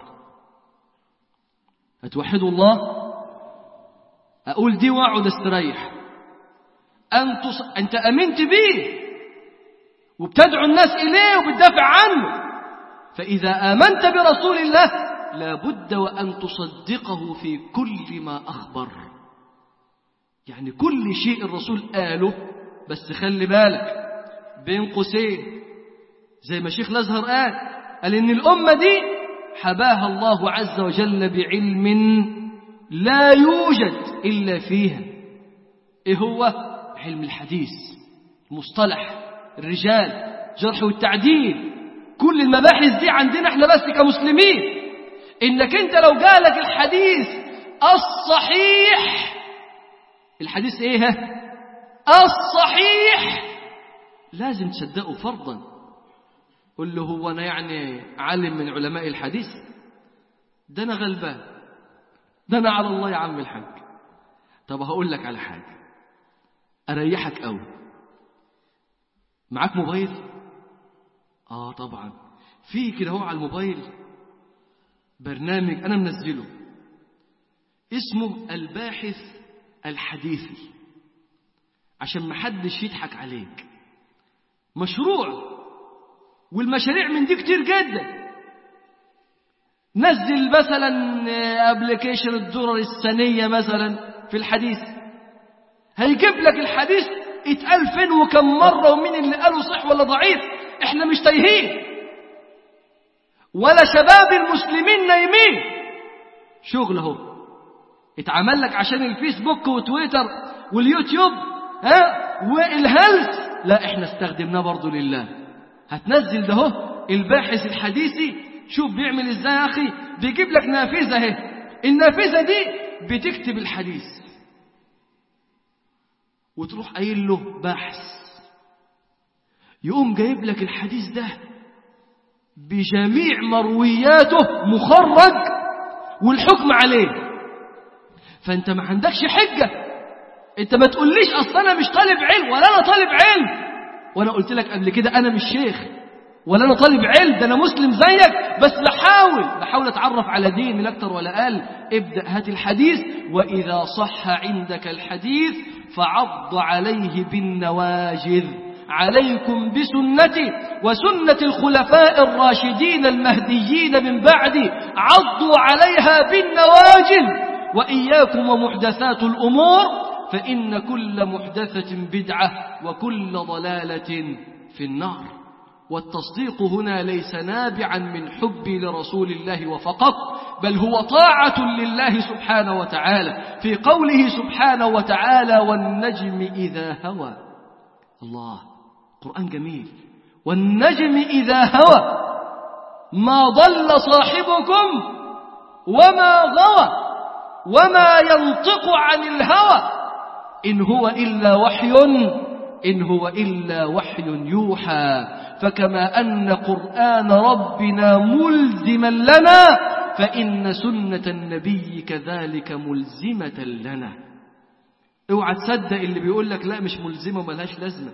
هتوحدوا الله أقول دي وأقعد استريح أن تص... أنت أمنت به وبتدعو الناس إليه وبتدافع عنه فإذا آمنت برسول الله لابد وأن تصدقه في كل ما أخبر يعني كل شيء الرسول قاله بس خلي بالك بين قوسين زي ما شيخ الازهر قال قال ان الامه دي حباها الله عز وجل بعلم لا يوجد الا فيها ايه هو علم الحديث المصطلح الرجال جرح والتعديل كل المباحث دي عندنا احنا بس كمسلمين انك انت لو جالك الحديث الصحيح الحديث ايه الصحيح لازم تصدقه فرضا قل له هو انا يعني عالم من علماء الحديث ده انا غلبان ده انا على الله يا عم الحاج طب هقول لك على حاجه اريحك قوي معاك موبايل اه طبعا في كده هو على الموبايل برنامج انا منزله اسمه الباحث الحديثي عشان محدش يضحك عليك مشروع والمشاريع من دي كتير جدا نزل مثلا ابلكيشن الدرر السنية مثلا في الحديث هيجيب لك الحديث اتقال فين وكم مرة ومين اللي قاله صح ولا ضعيف احنا مش تايهين ولا شباب المسلمين نايمين شغل اهو اتعمل لك عشان الفيسبوك وتويتر واليوتيوب ها والهلس لا احنا استخدمناه برضو لله هتنزل ده اهو الباحث الحديثي شوف بيعمل ازاي يا اخي بيجيب لك نافذه اهي النافذه دي بتكتب الحديث وتروح قايل له بحث يقوم جايب لك الحديث ده بجميع مروياته مخرج والحكم عليه فانت ما عندكش حجه انت ما تقوليش اصل انا مش طالب علم ولا انا طالب علم وانا قلت لك قبل كده انا مش شيخ ولا انا طالب علم ده انا مسلم زيك بس بحاول بحاول اتعرف على دين لا اكتر ولا اقل ابدا هات الحديث واذا صح عندك الحديث فعض عليه بالنواجذ عليكم بسنتي وسنة الخلفاء الراشدين المهديين من بعدي عضوا عليها بالنواجذ وإياكم ومحدثات الأمور فإن كل محدثة بدعة وكل ضلالة في النار والتصديق هنا ليس نابعا من حبي لرسول الله وفقط بل هو طاعة لله سبحانه وتعالى في قوله سبحانه وتعالى والنجم إذا هوى الله قرآن جميل والنجم إذا هوى ما ضل صاحبكم وما غوى وما ينطق عن الهوى إن هو إلا وحي إن هو إلا وحي يوحى فكما أن قرآن ربنا ملزما لنا فإن سنة النبي كذلك ملزمة لنا اوعى تصدق اللي بيقول لك لا مش ملزمة وملهاش لازمة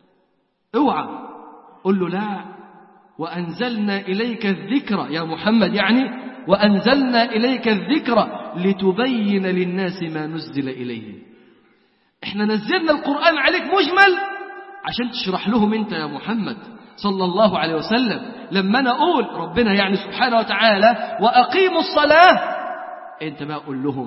اوعى قل له لا وأنزلنا إليك الذكرى يا محمد يعني وأنزلنا إليك الذكرى لتبين للناس ما نزل إليهم احنا نزلنا القرآن عليك مجمل عشان تشرح لهم انت يا محمد صلى الله عليه وسلم لما انا اقول ربنا يعني سبحانه وتعالى واقيموا الصلاة انت بقى قول لهم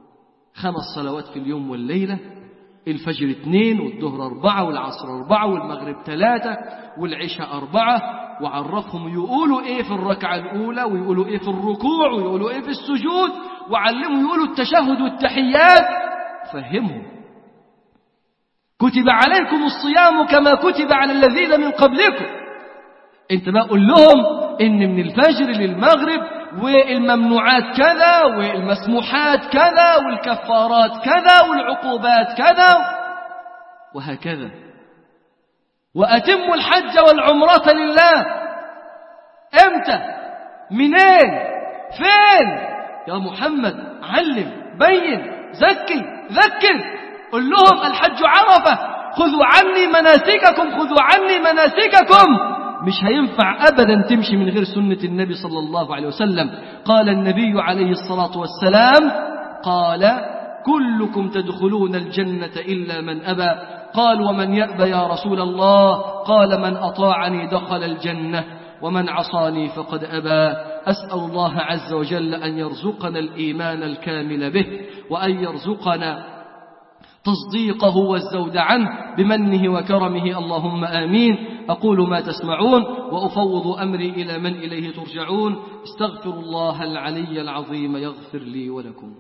خمس صلوات في اليوم والليلة الفجر اثنين والظهر أربعة والعصر أربعة والمغرب ثلاثة والعشاء أربعة وعرفهم يقولوا إيه في الركعة الأولى ويقولوا إيه في الركوع ويقولوا إيه في السجود وعلمهم يقولوا التشهد والتحيات فهمهم كتب عليكم الصيام كما كتب على الذين من قبلكم انت بقى قول لهم ان من الفجر للمغرب والممنوعات كذا والمسموحات كذا والكفارات كذا والعقوبات كذا وهكذا وأتموا الحج والعمرة لله امتى منين فين يا محمد علم بين زكي ذكر قل لهم الحج عرفة خذوا عني مناسككم خذوا عني مناسككم مش هينفع أبدا تمشي من غير سنة النبي صلى الله عليه وسلم قال النبي عليه الصلاة والسلام قال كلكم تدخلون الجنة إلا من أبى قال ومن يأبى يا رسول الله قال من أطاعني دخل الجنة ومن عصاني فقد أبى أسأل الله عز وجل أن يرزقنا الإيمان الكامل به وأن يرزقنا تصديقه والزود عنه بمنه وكرمه اللهم آمين أقول ما تسمعون وأفوض أمري إلى من إليه ترجعون استغفر الله العلي العظيم يغفر لي ولكم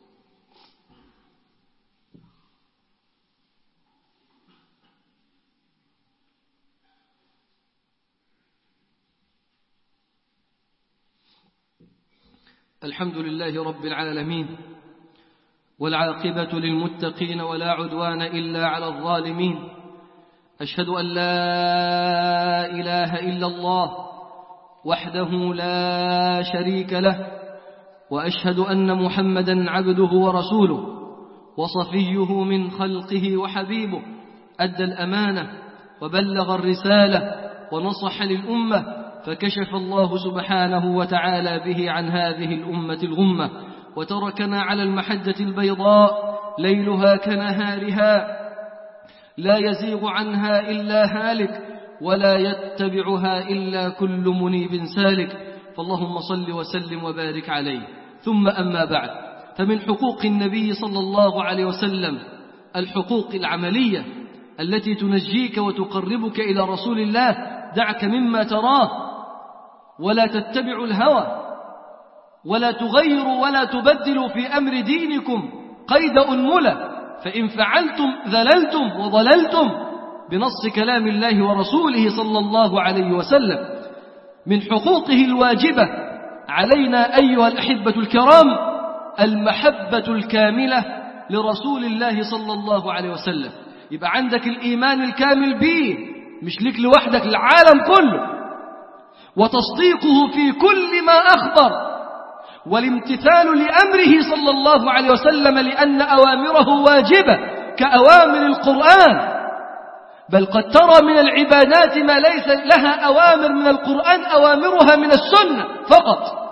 الحمد لله رب العالمين والعاقبة للمتقين ولا عدوان إلا على الظالمين أشهد أن لا إله إلا الله وحده لا شريك له وأشهد أن محمدا عبده ورسوله وصفيه من خلقه وحبيبه أدى الأمانة وبلغ الرسالة ونصح للأمة فكشف الله سبحانه وتعالى به عن هذه الأمة الغمة وتركنا على المحجة البيضاء ليلها كنهارها لا يزيغ عنها إلا هالك ولا يتبعها إلا كل منيب سالك فاللهم صل وسلم وبارك عليه ثم أما بعد فمن حقوق النبي صلى الله عليه وسلم الحقوق العملية التي تنجيك وتقربك إلى رسول الله دعك مما تراه ولا تتبع الهوى ولا تغيروا ولا تبدلوا في أمر دينكم قيد أنملة فإن فعلتم ذللتم وضللتم بنص كلام الله ورسوله صلى الله عليه وسلم من حقوقه الواجبة علينا أيها الأحبة الكرام المحبة الكاملة لرسول الله صلى الله عليه وسلم يبقى عندك الإيمان الكامل به مش لك لوحدك العالم كله وتصديقه في كل ما أخبر والامتثال لأمره صلى الله عليه وسلم لأن أوامره واجبة كأوامر القرآن بل قد ترى من العبادات ما ليس لها أوامر من القرآن أوامرها من السنة فقط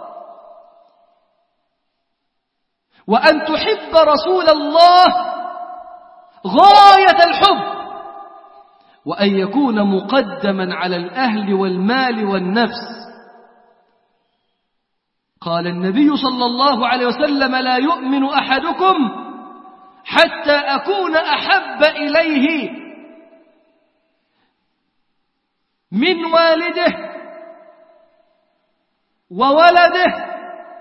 وأن تحب رسول الله غاية الحب وأن يكون مقدما على الأهل والمال والنفس قال النبي صلى الله عليه وسلم لا يؤمن أحدكم حتى أكون أحب إليه من والده وولده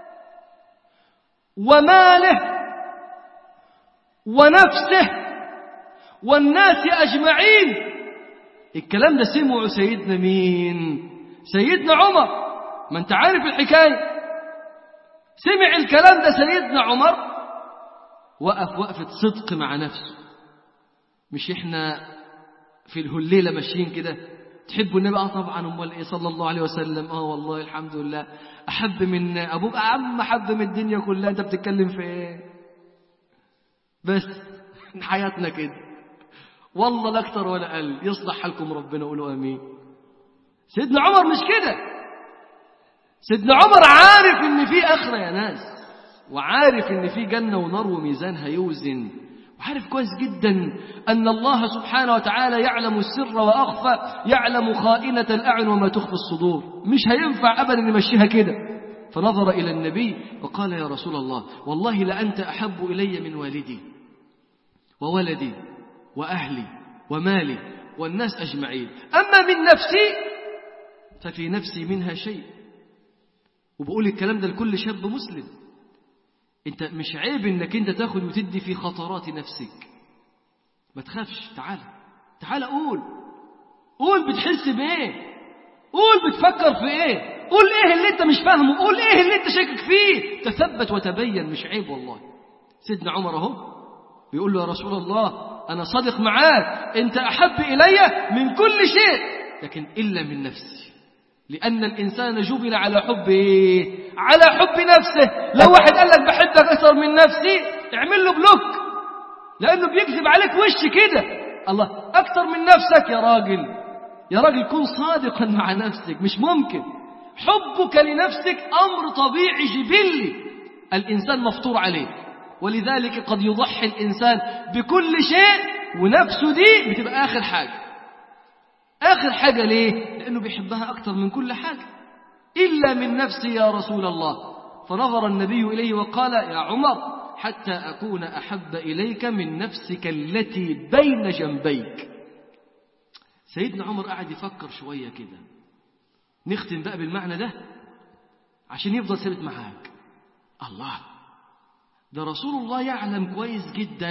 وماله ونفسه والناس أجمعين الكلام ده سمعه سيدنا مين سيدنا عمر ما انت عارف الحكايه سمع الكلام ده سيدنا عمر وقف وقفة صدق مع نفسه مش احنا في الهليلة ماشيين كده تحبوا النبي اه طبعا امال ايه صلى الله عليه وسلم اه والله الحمد لله احب من ابوك عم احب من الدنيا كلها انت بتتكلم في ايه بس حياتنا كده والله لا اكتر ولا اقل يصلح حالكم ربنا قولوا امين سيدنا عمر مش كده سيدنا عمر عارف ان في اخره يا ناس وعارف ان في جنه ونار وميزان هيوزن وعارف كويس جدا ان الله سبحانه وتعالى يعلم السر واخفى يعلم خائنه الاعين وما تخفي الصدور مش هينفع ابدا نمشيها كده فنظر الى النبي وقال يا رسول الله والله لانت احب الي من والدي وولدي واهلي ومالي والناس اجمعين اما من نفسي ففي نفسي منها شيء وبقول الكلام ده لكل شاب مسلم انت مش عيب انك انت تاخد وتدي في خطرات نفسك ما تخافش تعال تعال قول قول بتحس بايه قول بتفكر في ايه قول ايه اللي انت مش فاهمه قول ايه اللي انت شاكك فيه تثبت وتبين مش عيب والله سيدنا عمر اهو بيقول له يا رسول الله انا صادق معاك انت احب الي من كل شيء لكن الا من نفسي لأن الإنسان جبل على حب إيه؟ على حب نفسه لو واحد قال لك بحبك أكثر من نفسي اعمل له بلوك لأنه بيكذب عليك وش كده الله أكثر من نفسك يا راجل يا راجل كن صادقا مع نفسك مش ممكن حبك لنفسك أمر طبيعي جبلي الإنسان مفطور عليه ولذلك قد يضحي الإنسان بكل شيء ونفسه دي بتبقى آخر حاجة آخر حاجة ليه؟ لأنه بيحبها أكتر من كل حاجة إلا من نفسي يا رسول الله فنظر النبي إليه وقال يا عمر حتى أكون أحب إليك من نفسك التي بين جنبيك سيدنا عمر قاعد يفكر شوية كده نختم بقى بالمعنى ده عشان يفضل ثابت معاك الله ده رسول الله يعلم كويس جدا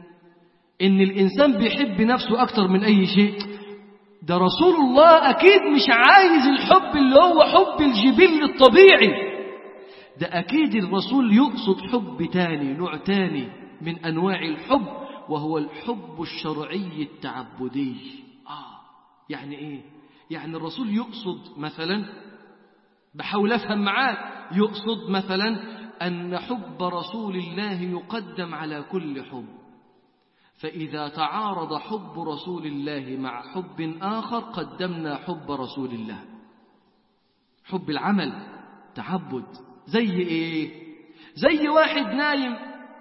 ان الانسان بيحب نفسه اكتر من اي شيء ده رسول الله اكيد مش عايز الحب اللي هو حب الجبل الطبيعي ده اكيد الرسول يقصد حب تاني نوع تاني من انواع الحب وهو الحب الشرعي التعبدي اه يعني ايه يعني الرسول يقصد مثلا بحاول افهم معاك يقصد مثلا ان حب رسول الله يقدم على كل حب فإذا تعارض حب رسول الله مع حب آخر قدمنا حب رسول الله حب العمل تعبد زي إيه زي واحد نايم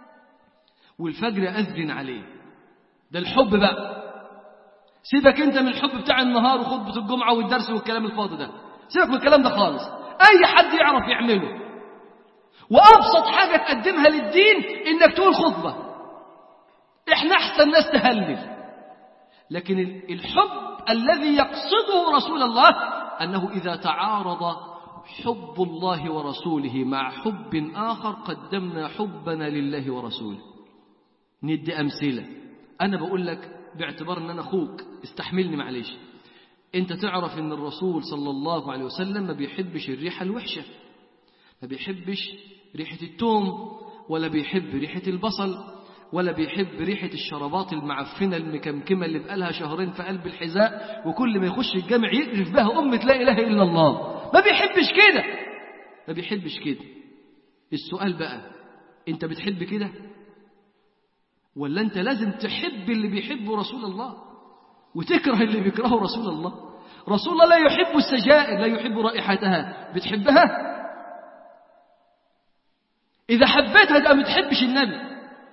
والفجر أذن عليه ده الحب بقى سيبك انت من الحب بتاع النهار وخطبة الجمعة والدرس والكلام الفاضي ده سيبك من الكلام ده خالص أي حد يعرف يعمله وأبسط حاجة تقدمها للدين إنك تقول خطبة احنا احسن ناس تهلل لكن الحب الذي يقصده رسول الله انه اذا تعارض حب الله ورسوله مع حب اخر قدمنا حبنا لله ورسوله ندي امثله انا بقول لك باعتبار ان انا اخوك استحملني معلش انت تعرف ان الرسول صلى الله عليه وسلم ما بيحبش الريحه الوحشه ما بيحبش ريحه التوم ولا بيحب ريحه البصل ولا بيحب ريحة الشرابات المعفنة المكمكمة اللي بقالها شهرين في قلب الحذاء وكل ما يخش الجامع يقرف بها أمة لا إله إلا الله ما بيحبش كده ما بيحبش كده السؤال بقى أنت بتحب كده ولا أنت لازم تحب اللي بيحبه رسول الله وتكره اللي بيكرهه رسول الله رسول الله لا يحب السجائر لا يحب رائحتها بتحبها إذا حبيتها تبقى ما بتحبش النبي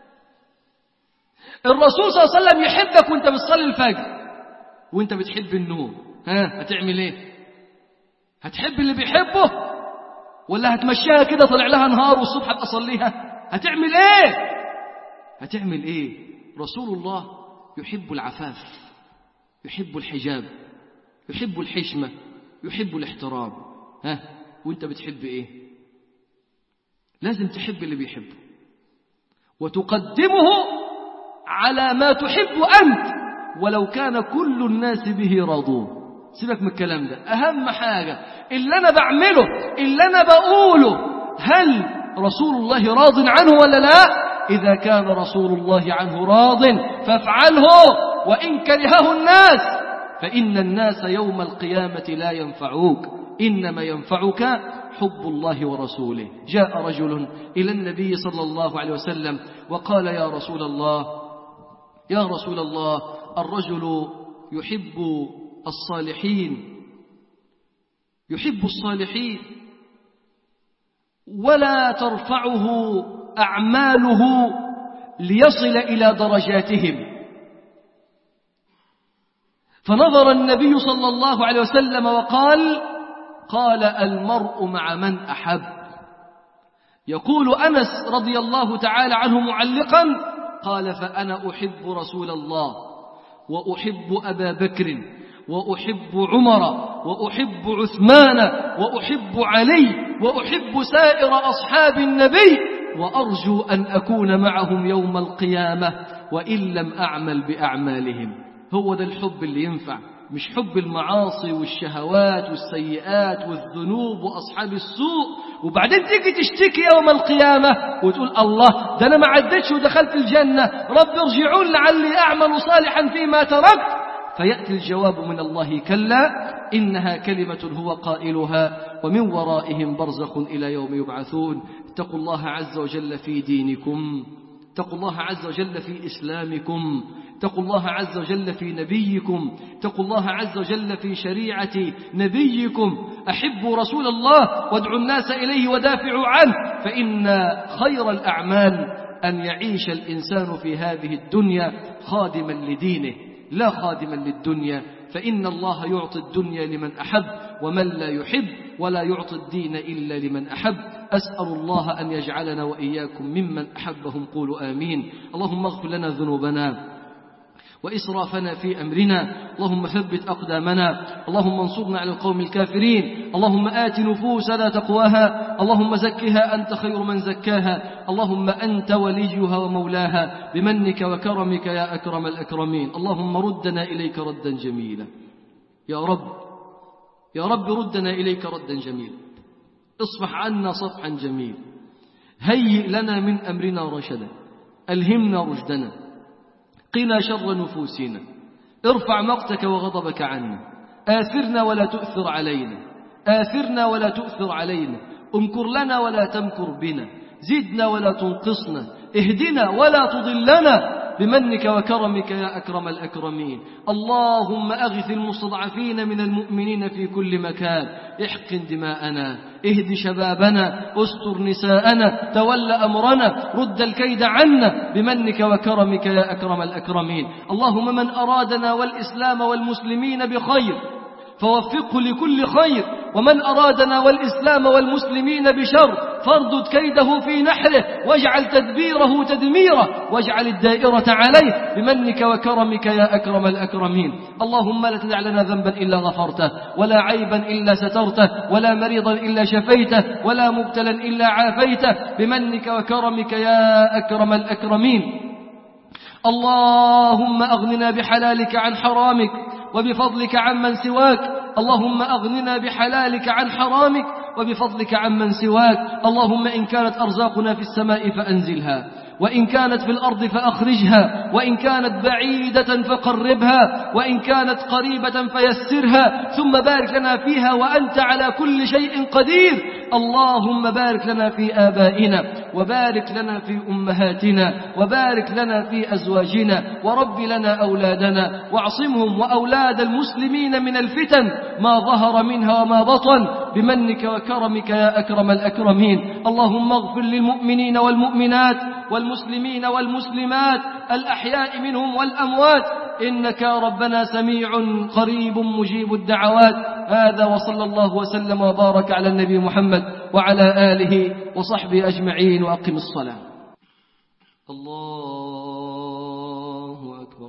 الرسول صلى الله عليه وسلم يحبك وانت بتصلي الفجر وانت بتحب النوم ها هتعمل ايه هتحب اللي بيحبه ولا هتمشيها كده طلع لها نهار والصبح ابقى اصليها هتعمل ايه هتعمل ايه رسول الله يحب العفاف يحب الحجاب يحب الحشمة يحب الاحترام ها وانت بتحب ايه لازم تحب اللي بيحبه وتقدمه على ما تحب أنت ولو كان كل الناس به راضون سيبك من الكلام ده أهم حاجة اللي أنا بعمله اللي أنا بقوله هل رسول الله راض عنه ولا لا إذا كان رسول الله عنه راض فافعله وإن كرهه الناس فإن الناس يوم القيامة لا ينفعوك إنما ينفعك حب الله ورسوله جاء رجل إلى النبي صلى الله عليه وسلم وقال يا رسول الله يا رسول الله الرجل يحب الصالحين يحب الصالحين ولا ترفعه أعماله ليصل إلى درجاتهم فنظر النبي صلى الله عليه وسلم وقال قال المرء مع من أحب يقول أنس رضي الله تعالى عنه معلقا قال فأنا أحب رسول الله وأحب أبا بكر وأحب عمر وأحب عثمان وأحب علي وأحب سائر أصحاب النبي وأرجو أن أكون معهم يوم القيامة وإن لم أعمل بأعمالهم هو ده الحب اللي ينفع مش حب المعاصي والشهوات والسيئات والذنوب وأصحاب السوء وبعدين تيجي تشتكي يوم القيامة وتقول الله ده أنا ما عدتش ودخلت الجنة رب ارجعون لعلي أعمل صالحا فيما تركت فيأتي الجواب من الله كلا إنها كلمة هو قائلها ومن ورائهم برزخ إلى يوم يبعثون اتقوا الله عز وجل في دينكم اتقوا الله عز وجل في إسلامكم اتقوا الله عز وجل في نبيكم اتقوا الله عز وجل في شريعة نبيكم أحبوا رسول الله وادعوا الناس إليه ودافعوا عنه فإن خير الأعمال أن يعيش الإنسان في هذه الدنيا خادما لدينه لا خادما للدنيا فإن الله يعطي الدنيا لمن أحب ومن لا يحب ولا يعطي الدين إلا لمن أحب أسأل الله أن يجعلنا وإياكم ممن أحبهم قولوا آمين اللهم اغفر لنا ذنوبنا وإسرافنا في أمرنا اللهم ثبت أقدامنا اللهم انصرنا على القوم الكافرين اللهم آت نفوسنا تقواها اللهم زكها أنت خير من زكاها اللهم أنت وليها ومولاها بمنك وكرمك يا أكرم الأكرمين اللهم ردنا إليك ردا جميلا يا رب يا رب ردنا إليك ردا جميلا اصفح عنا صفحا جميلا هيئ لنا من أمرنا رشدا ألهمنا رشدنا قنا شر نفوسنا ارفع مقتك وغضبك عنا آثرنا ولا تؤثر علينا آثرنا ولا تؤثر علينا امكر لنا ولا تمكر بنا زدنا ولا تنقصنا اهدنا ولا تضلنا بمنك وكرمك يا أكرم الأكرمين اللهم أغث المستضعفين من المؤمنين في كل مكان احقن دماءنا اهد شبابنا استر نساءنا تول أمرنا رد الكيد عنا بمنك وكرمك يا أكرم الأكرمين اللهم من أرادنا والإسلام والمسلمين بخير فوفقه لكل خير ومن أرادنا والإسلام والمسلمين بشر فاردد كيده في نحره واجعل تدبيره تدميره واجعل الدائرة عليه بمنك وكرمك يا أكرم الأكرمين اللهم لا تدع لنا ذنبا إلا غفرته ولا عيبا إلا سترته ولا مريضا إلا شفيته ولا مبتلا إلا عافيته بمنك وكرمك يا أكرم الأكرمين اللهم أغننا بحلالك عن حرامك وبفضلك عمن سواك اللهم أغننا بحلالك عن حرامك وبفضلك عمن سواك اللهم إن كانت أرزاقنا في السماء فأنزلها وإن كانت في الأرض فأخرجها وإن كانت بعيدة فقربها وإن كانت قريبة فيسرها ثم بارك لنا فيها وأنت على كل شيء قدير اللهم بارك لنا في آبائنا وبارك لنا في أمهاتنا وبارك لنا في أزواجنا ورب لنا أولادنا واعصمهم وأولاد المسلمين من الفتن ما ظهر منها وما بطن بمنك وكرمك يا أكرم الأكرمين اللهم اغفر للمؤمنين والمؤمنات والمسلمين والمسلمات الأحياء منهم والأموات إنك ربنا سميع قريب مجيب الدعوات هذا وصلى الله وسلم وبارك على النبي محمد وعلى آله وصحبه أجمعين وأقم الصلاة الله أكبر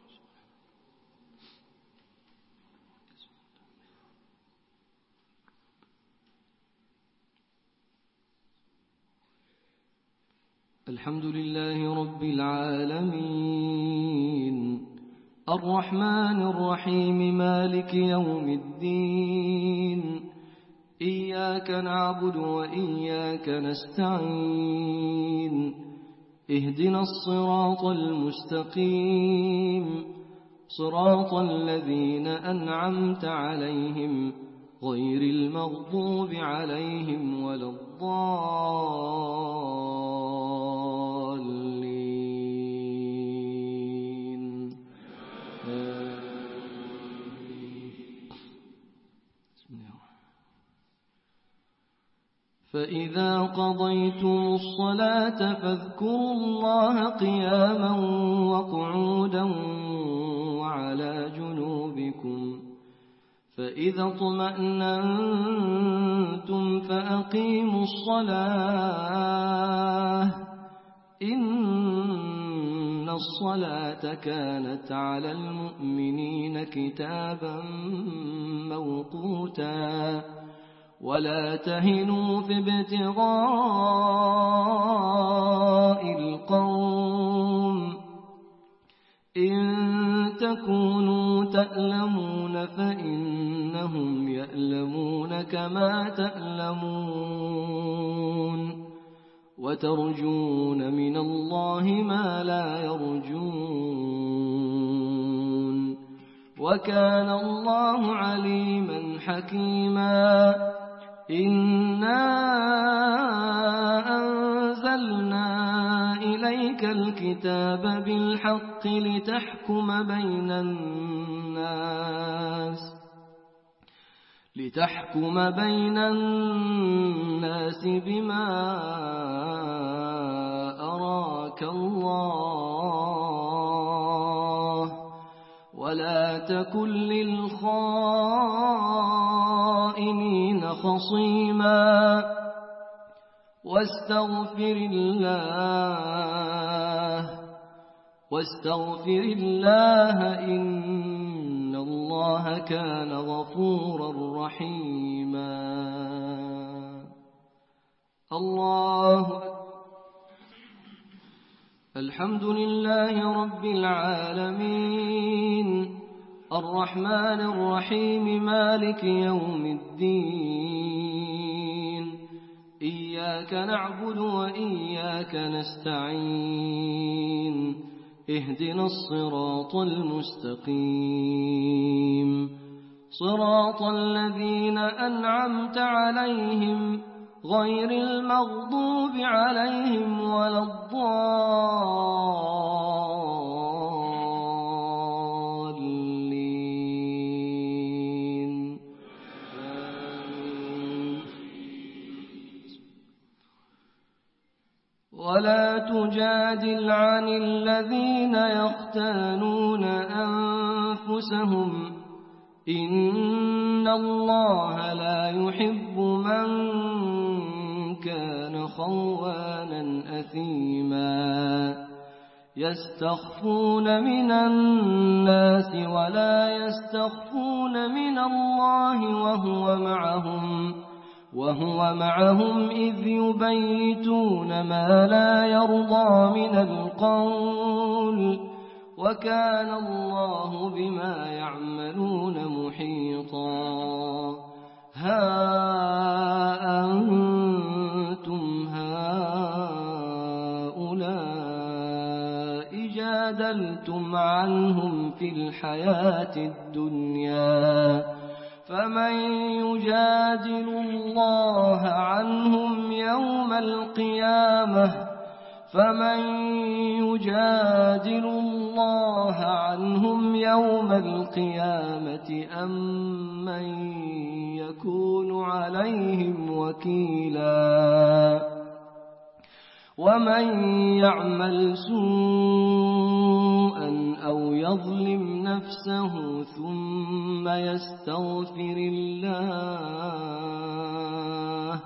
الحمد لله رب العالمين الرحمن الرحيم مالك يوم الدين إياك نعبد وإياك نستعين اهدنا الصراط المستقيم صراط الذين أنعمت عليهم غير المغضوب عليهم ولا الضالين فإذا قضيتم الصلاة فاذكروا الله قياما وقعودا وعلى جنوبكم فإذا اطمأننتم فأقيموا الصلاة إن الصلاة كانت على المؤمنين كتابا موقوتا ولا تهنوا في ابتغاء القوم إن تكونوا تألمون فإنهم يألمون كما تألمون وترجون من الله ما لا يرجون وكان الله عليما حكيما إنا أنزلنا إليك الكتاب بالحق لتحكم بين الناس لتحكم بين الناس بما أراك الله ولا تكن للخائنين خصيما واستغفر الله واستغفر الله إن الله كان غفورا رحيما الله أكبر الحمد لله رب العالمين الرحمن الرحيم مالك يوم الدين إياك نعبد وإياك نستعين اهدنا الصراط المستقيم صراط الذين أنعمت عليهم غير المغضوب عليهم ولا الضالين آمين. ولا تجادل عن الذين يختانون أنفسهم إن الله لا يحب من كان خوانا أثيما يستخفون من الناس ولا يستخفون من الله وهو معهم وهو معهم إذ يبيتون ما لا يرضى من القول وكان الله بما يعملون محيطا ها أنتم هؤلاء جادلتم عنهم في الحياة الدنيا فمن يجادل الله عنهم يوم القيامة فمن يجادل الله عنهم يوم القيامة أم من يكون عليهم وكيلا ومن يعمل سوءا أو يظلم نفسه ثم يستغفر الله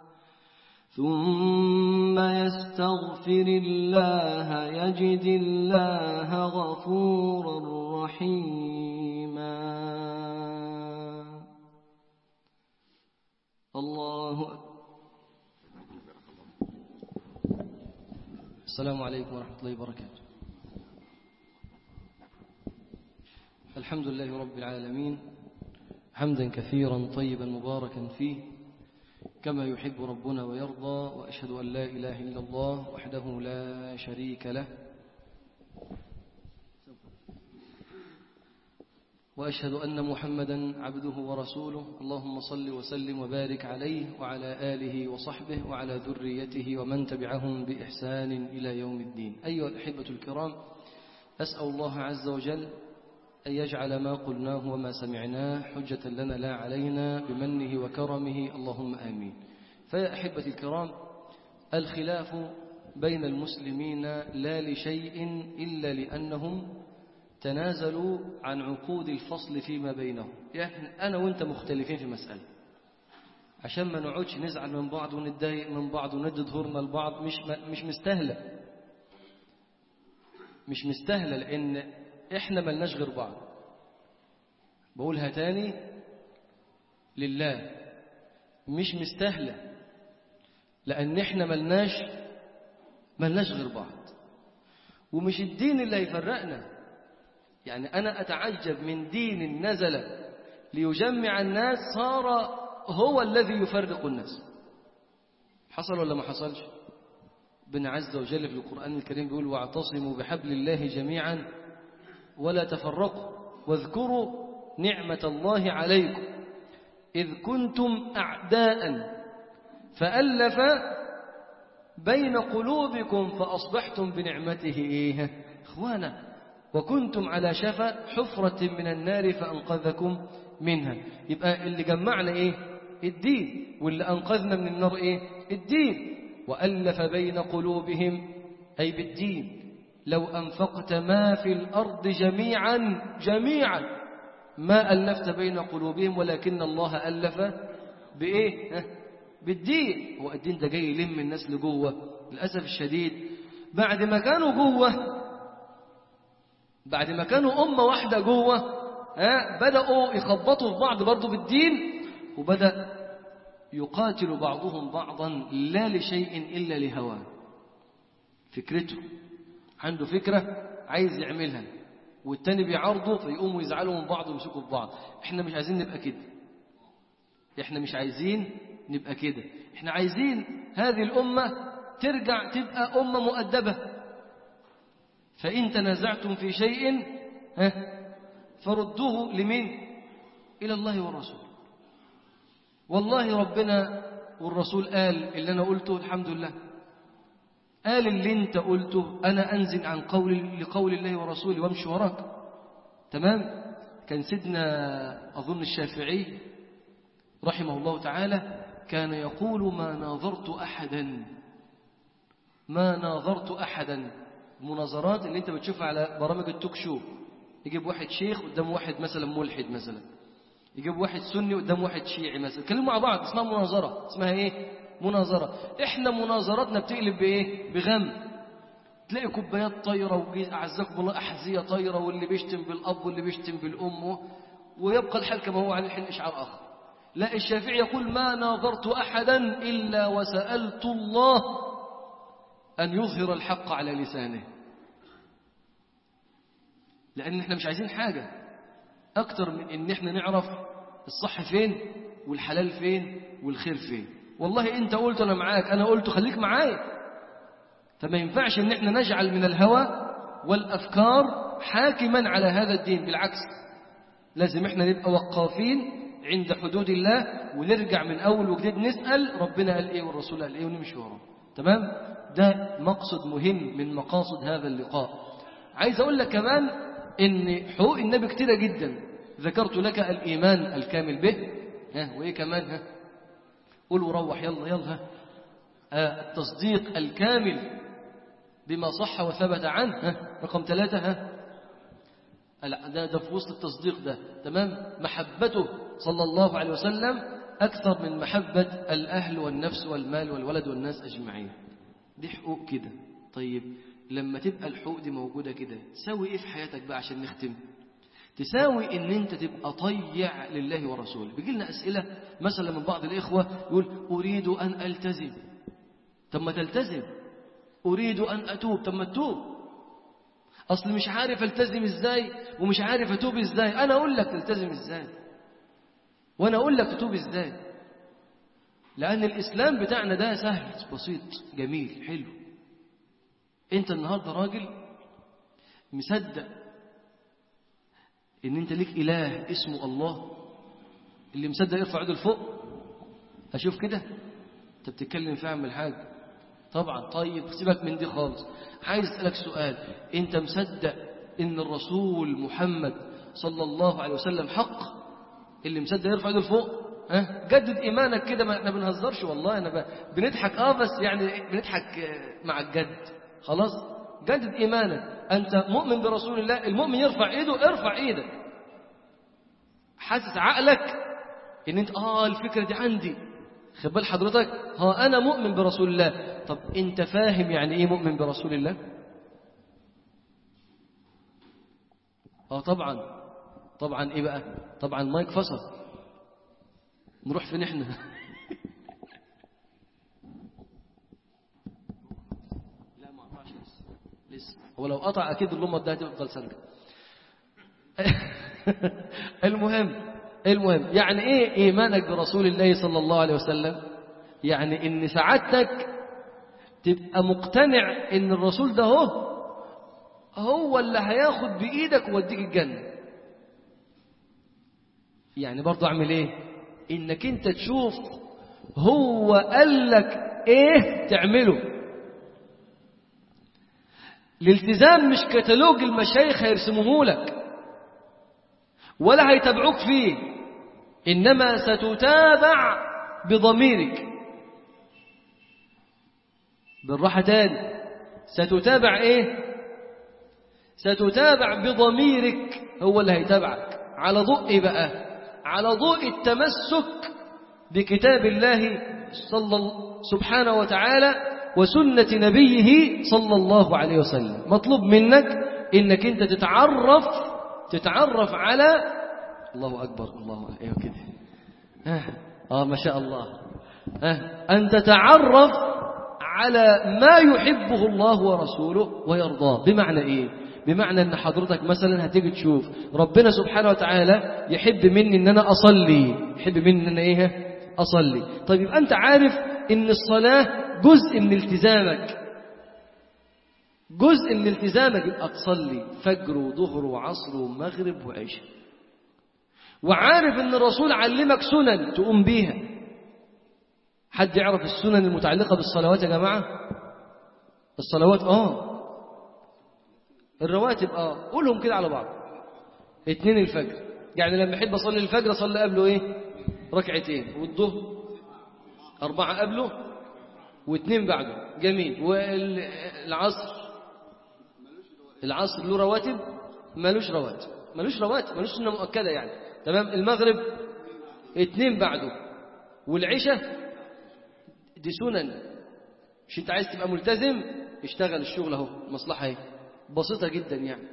ثم يستغفر الله يجد الله غفورا رحيما الله أكبر السلام عليكم ورحمة الله وبركاته الحمد لله رب العالمين حمدا كثيرا طيبا مباركا فيه كما يحب ربنا ويرضى وأشهد أن لا إله إلا الله وحده لا شريك له وأشهد أن محمدا عبده ورسوله اللهم صل وسلم وبارك عليه وعلى آله وصحبه وعلى ذريته ومن تبعهم بإحسان إلى يوم الدين أيها الأحبة الكرام أسأل الله عز وجل أن يجعل ما قلناه وما سمعناه حجة لنا لا علينا بمنه وكرمه اللهم آمين فيا أحبة الكرام الخلاف بين المسلمين لا لشيء إلا لأنهم تنازلوا عن عقود الفصل فيما بينهم يعني أنا وأنت مختلفين في مسألة عشان ما نقعدش نزعل من بعض ونتضايق من بعض وندي ظهورنا لبعض مش مش مستاهله مش مستاهله لأن إحنا ملناش غير بعض بقولها تاني لله مش مستاهله لأن إحنا ملناش ملناش غير بعض ومش الدين اللي هيفرقنا يعني أنا أتعجب من دين نزل ليجمع الناس صار هو الذي يفرق الناس حصل ولا ما حصلش بن عز وجل في القرآن الكريم بيقول واعتصموا بحبل الله جميعا ولا تفرقوا واذكروا نعمة الله عليكم إذ كنتم أعداء فألف بين قلوبكم فأصبحتم بنعمته إيه إخوانا وكنتم على شفا حفرة من النار فأنقذكم منها يبقى اللي جمعنا إيه الدين واللي أنقذنا من النار إيه الدين وألف بين قلوبهم أي بالدين لو أنفقت ما في الأرض جميعا جميعا ما ألفت بين قلوبهم ولكن الله ألف بإيه ها؟ بالدين هو الدين ده جاي يلم الناس لجوه للأسف الشديد بعد ما كانوا جوه بعد ما كانوا أمة واحدة جوه ها بدأوا يخبطوا في بعض برضه بالدين وبدأ يقاتل بعضهم بعضا لا لشيء إلا لهواه فكرته عنده فكرة عايز يعملها والتاني بيعارضه فيقوموا يزعلوا من بعض ويمسكوا في بعض احنا مش عايزين نبقى كده احنا مش عايزين نبقى كده احنا عايزين هذه الأمة ترجع تبقى أمة مؤدبة فإن تنازعتم في شيء ها فردوه لمين إلى الله والرسول والله ربنا والرسول قال اللي أنا قلته الحمد لله قال اللي انت قلته أنا أنزل عن قول لقول الله ورسوله وامشي وراك تمام كان سيدنا أظن الشافعي رحمه الله تعالى كان يقول ما ناظرت أحدا ما ناظرت أحدا المناظرات اللي انت بتشوفها على برامج التوك شو يجيب واحد شيخ قدام واحد مثلا ملحد مثلا يجيب واحد سني قدام واحد شيعي مثلا يتكلموا مع بعض اسمها مناظرة اسمها ايه مناظرة احنا مناظراتنا بتقلب بايه بغم تلاقي كوبايات طايرة وأعزكم الله أحذية طايرة واللي بيشتم بالأب واللي بيشتم بالأم ويبقى الحال كما هو على الحين إشعار آخر لا الشافعي يقول ما ناظرت أحدا إلا وسألت الله أن يظهر الحق على لسانه لأن احنا مش عايزين حاجة أكتر من إن احنا نعرف الصح فين والحلال فين والخير فين والله أنت قلت أنا معاك أنا قلت خليك معايا فما ينفعش إن احنا نجعل من الهوى والأفكار حاكما على هذا الدين بالعكس لازم احنا نبقى وقافين عند حدود الله ونرجع من أول وجديد نسأل ربنا قال إيه والرسول قال إيه ونمشي وراه تمام ده مقصد مهم من مقاصد هذا اللقاء عايز أقول لك كمان إن حقوق النبي كتيرة جدا ذكرت لك الإيمان الكامل به ها وإيه كمان ها قول وروح يلا يلا آه التصديق الكامل بما صح وثبت عنه ها رقم ثلاثة ها ده, ده في وسط التصديق ده تمام محبته صلى الله عليه وسلم أكثر من محبة الأهل والنفس والمال والولد والناس أجمعين دي حقوق كده طيب لما تبقى الحقوق دي موجودة كده تساوي إيه في حياتك بقى عشان نختم تساوي ان انت تبقى طيع لله ورسوله بيجي لنا اسئله مثلا من بعض الاخوه يقول اريد ان التزم طب ما تلتزم اريد ان اتوب طب ما تتوب اصل مش عارف التزم ازاي ومش عارف اتوب ازاي انا اقول لك تلتزم ازاي وانا اقول لك تتوب ازاي لان الاسلام بتاعنا ده سهل بسيط جميل حلو انت النهارده راجل مصدق ان انت ليك اله اسمه الله اللي مصدق يرفع ايده لفوق اشوف كده انت بتتكلم في عم الحاج طبعا طيب سيبك من دي خالص عايز اسالك سؤال انت مصدق ان الرسول محمد صلى الله عليه وسلم حق اللي مصدق يرفع ايده لفوق ها جدد ايمانك كده ما احنا بنهزرش والله انا ب... بنضحك اه بس يعني بنضحك مع الجد خلاص جدد ايمانك أنت مؤمن برسول الله المؤمن يرفع إيده ارفع إيدك حاسس عقلك إن أنت آه الفكرة دي عندي خد بال حضرتك ها أنا مؤمن برسول الله طب أنت فاهم يعني إيه مؤمن برسول الله آه طبعا طبعا إيه بقى طبعا مايك فصل نروح فين إحنا لا ما قطعش لسه لسه ولو قطع أكيد اللمة ده هتفضل سلكة المهم المهم يعني إيه إيمانك برسول الله صلى الله عليه وسلم يعني إن سعادتك تبقى مقتنع إن الرسول ده هو هو اللي هياخد بإيدك ووديك الجنة يعني برضه أعمل إيه إنك أنت تشوف هو قال لك إيه تعمله الالتزام مش كتالوج المشايخ هيرسموه لك ولا هيتابعوك فيه إنما ستتابع بضميرك بالراحة تاني ستتابع إيه ستتابع بضميرك هو اللي هيتابعك على ضوء إيه بقى على ضوء التمسك بكتاب الله صلى سبحانه وتعالى وسنة نبيه صلى الله عليه وسلم مطلوب منك إنك أنت تتعرف تتعرف على الله أكبر الله أيوة كده آه, آه ما شاء الله آه أن تتعرف على ما يحبه الله ورسوله ويرضاه بمعنى إيه بمعنى أن حضرتك مثلا هتيجي تشوف ربنا سبحانه وتعالى يحب مني أن أنا أصلي يحب مني أن أنا إيه أصلي طيب يبقى أنت عارف أن الصلاة جزء من التزامك جزء من التزامك يبقى تصلي فجر وظهر وعصر ومغرب وعشاء وعارف ان الرسول علمك سنن تقوم بيها حد يعرف السنن المتعلقة بالصلوات يا جماعة الصلوات اه الرواتب اه قولهم كده على بعض اتنين الفجر يعني لما احب اصلي الفجر اصلي قبله ايه ركعتين والظهر اربعة قبله واثنين بعده جميل والعصر العصر له رواتب مالوش رواتب مالوش رواتب مالوش سنه مؤكده يعني تمام المغرب اثنين بعده والعشاء دي سنن مش انت عايز تبقى ملتزم اشتغل الشغل اهو مصلحه اهي بسيطه جدا يعني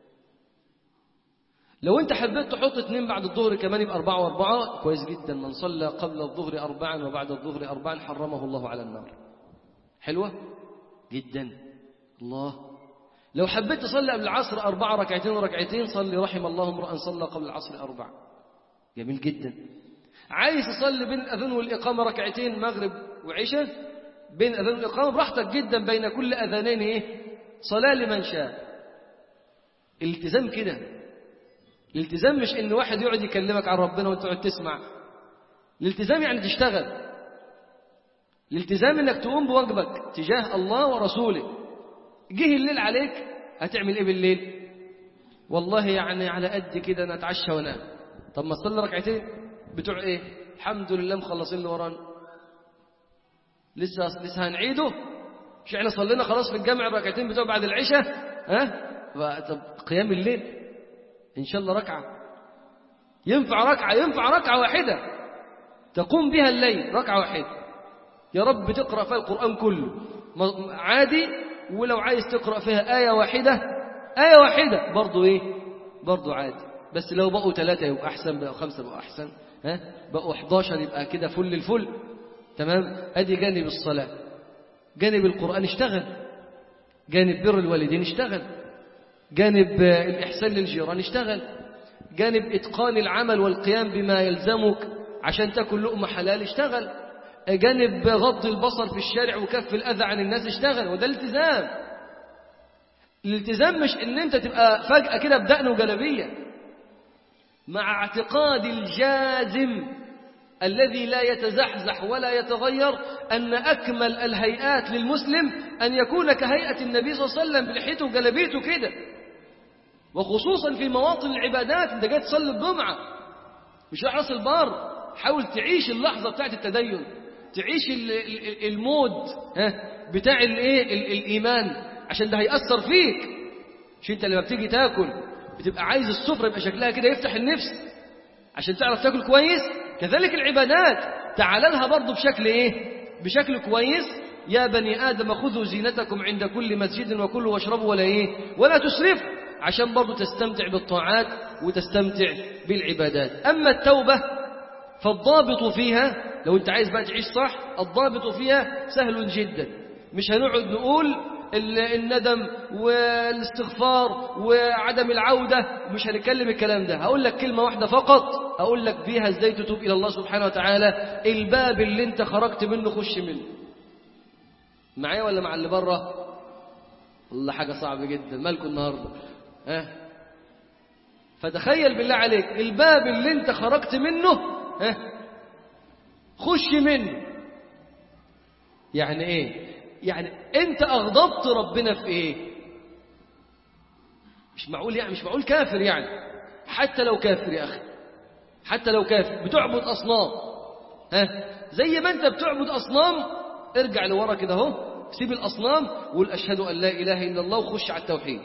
لو انت حبيت تحط اثنين بعد الظهر كمان يبقى أربعة وأربعة كويس جدا من صلى قبل الظهر أربعا وبعد الظهر أربعا حرمه الله على النار حلوة جدا الله لو حبيت تصلي قبل العصر أربعة ركعتين وركعتين صلي رحم الله امرأ صلى قبل العصر أربعة جميل جدا عايز تصلي بين الأذان والإقامة ركعتين مغرب وعشاء بين الأذان والإقامة براحتك جدا بين كل أذانين إيه صلاة لمن شاء الالتزام كده الالتزام مش ان واحد يقعد يكلمك عن ربنا وانت تقعد تسمع الالتزام يعني تشتغل الالتزام انك تقوم بواجبك تجاه الله ورسوله جه الليل عليك هتعمل ايه بالليل والله يعني على قد كده انا اتعشى وانام طب ما اصلي ركعتين بتوع ايه الحمد لله مخلصين اللي ورانا لسه لسه هنعيده مش احنا صلينا خلاص في الجامع الركعتين بتوع بعد العشاء ها طب قيام الليل إن شاء الله ركعة ينفع ركعة ينفع ركعة واحدة تقوم بها الليل ركعة واحدة يا رب تقرأ فيها القرآن كله عادي ولو عايز تقرأ فيها آية واحدة آية واحدة برضو إيه برضو عادي بس لو بقوا ثلاثة يبقى أحسن بقوا خمسة يبقى أحسن ها بقوا 11 يبقى كده فل الفل تمام أدي جانب الصلاة جانب القرآن اشتغل جانب بر الوالدين اشتغل جانب الإحسان للجيران اشتغل جانب إتقان العمل والقيام بما يلزمك عشان تاكل لقمة حلال اشتغل جانب غض البصر في الشارع وكف الأذى عن الناس اشتغل وده الالتزام الالتزام مش ان انت تبقى فجأة كده بدقن وجلبية مع اعتقاد الجازم الذي لا يتزحزح ولا يتغير أن أكمل الهيئات للمسلم أن يكون كهيئة النبي صلى الله عليه وسلم بلحيته وجلبيته كده وخصوصا في مواطن العبادات انت جاي تصلي الجمعة مش رايح راس البار حاول تعيش اللحظة بتاعت التدين تعيش المود بتاع الايه الايمان عشان ده هيأثر فيك مش انت لما بتيجي تاكل بتبقى عايز السفرة يبقى شكلها كده يفتح النفس عشان تعرف تاكل كويس كذلك العبادات تعال لها برضه بشكل ايه بشكل كويس يا بني آدم خذوا زينتكم عند كل مسجد وكلوا واشربوا ولا ايه ولا تسرفوا عشان برضه تستمتع بالطاعات وتستمتع بالعبادات أما التوبة فالضابط فيها لو انت عايز بقى تعيش صح الضابط فيها سهل جدا مش هنقعد نقول الندم والاستغفار وعدم العودة مش هنتكلم الكلام ده هقول لك كلمة واحدة فقط هقول لك بيها ازاي تتوب إلى الله سبحانه وتعالى الباب اللي انت خرجت منه خش منه معايا ولا مع اللي بره والله حاجة صعبة جدا مالكم النهاردة ها فتخيل بالله عليك الباب اللي انت خرجت منه ها خش منه يعني ايه يعني انت اغضبت ربنا في ايه مش معقول يعني مش معقول كافر يعني حتى لو كافر يا أخي حتى لو كافر بتعبد أصنام ها زي ما أنت بتعبد أصنام ارجع لورا كده اهو سيب الأصنام وقول أشهد أن لا إله إلا الله وخش على التوحيد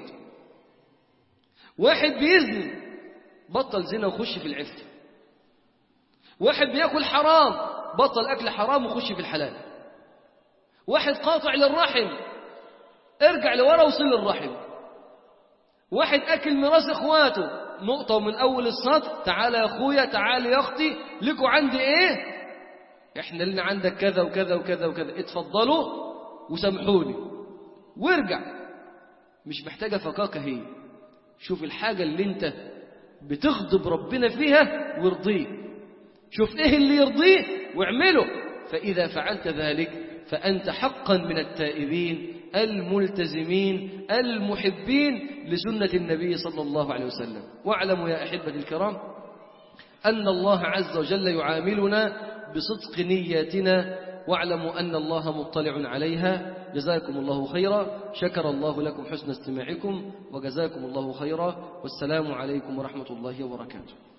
واحد بيزني بطل زنا وخش في العفة واحد بياكل حرام بطل أكل حرام وخش في الحلال واحد قاطع للرحم ارجع لورا وصل للرحم واحد أكل ميراث إخواته نقطة من أول السطر تعالى يا أخويا تعالى يا أختي لكوا عندي إيه إحنا لنا عندك كذا وكذا وكذا وكذا اتفضلوا وسامحوني وارجع مش محتاجة فكاكة هي شوف الحاجة اللي انت بتغضب ربنا فيها وارضيه شوف ايه اللي يرضيه واعمله فإذا فعلت ذلك فأنت حقا من التائبين الملتزمين المحبين لسنة النبي صلى الله عليه وسلم واعلموا يا أحبة الكرام أن الله عز وجل يعاملنا بصدق نياتنا واعلموا أن الله مطلع عليها جزاكم الله خيرا شكر الله لكم حسن استماعكم وجزاكم الله خيرا والسلام عليكم ورحمة الله وبركاته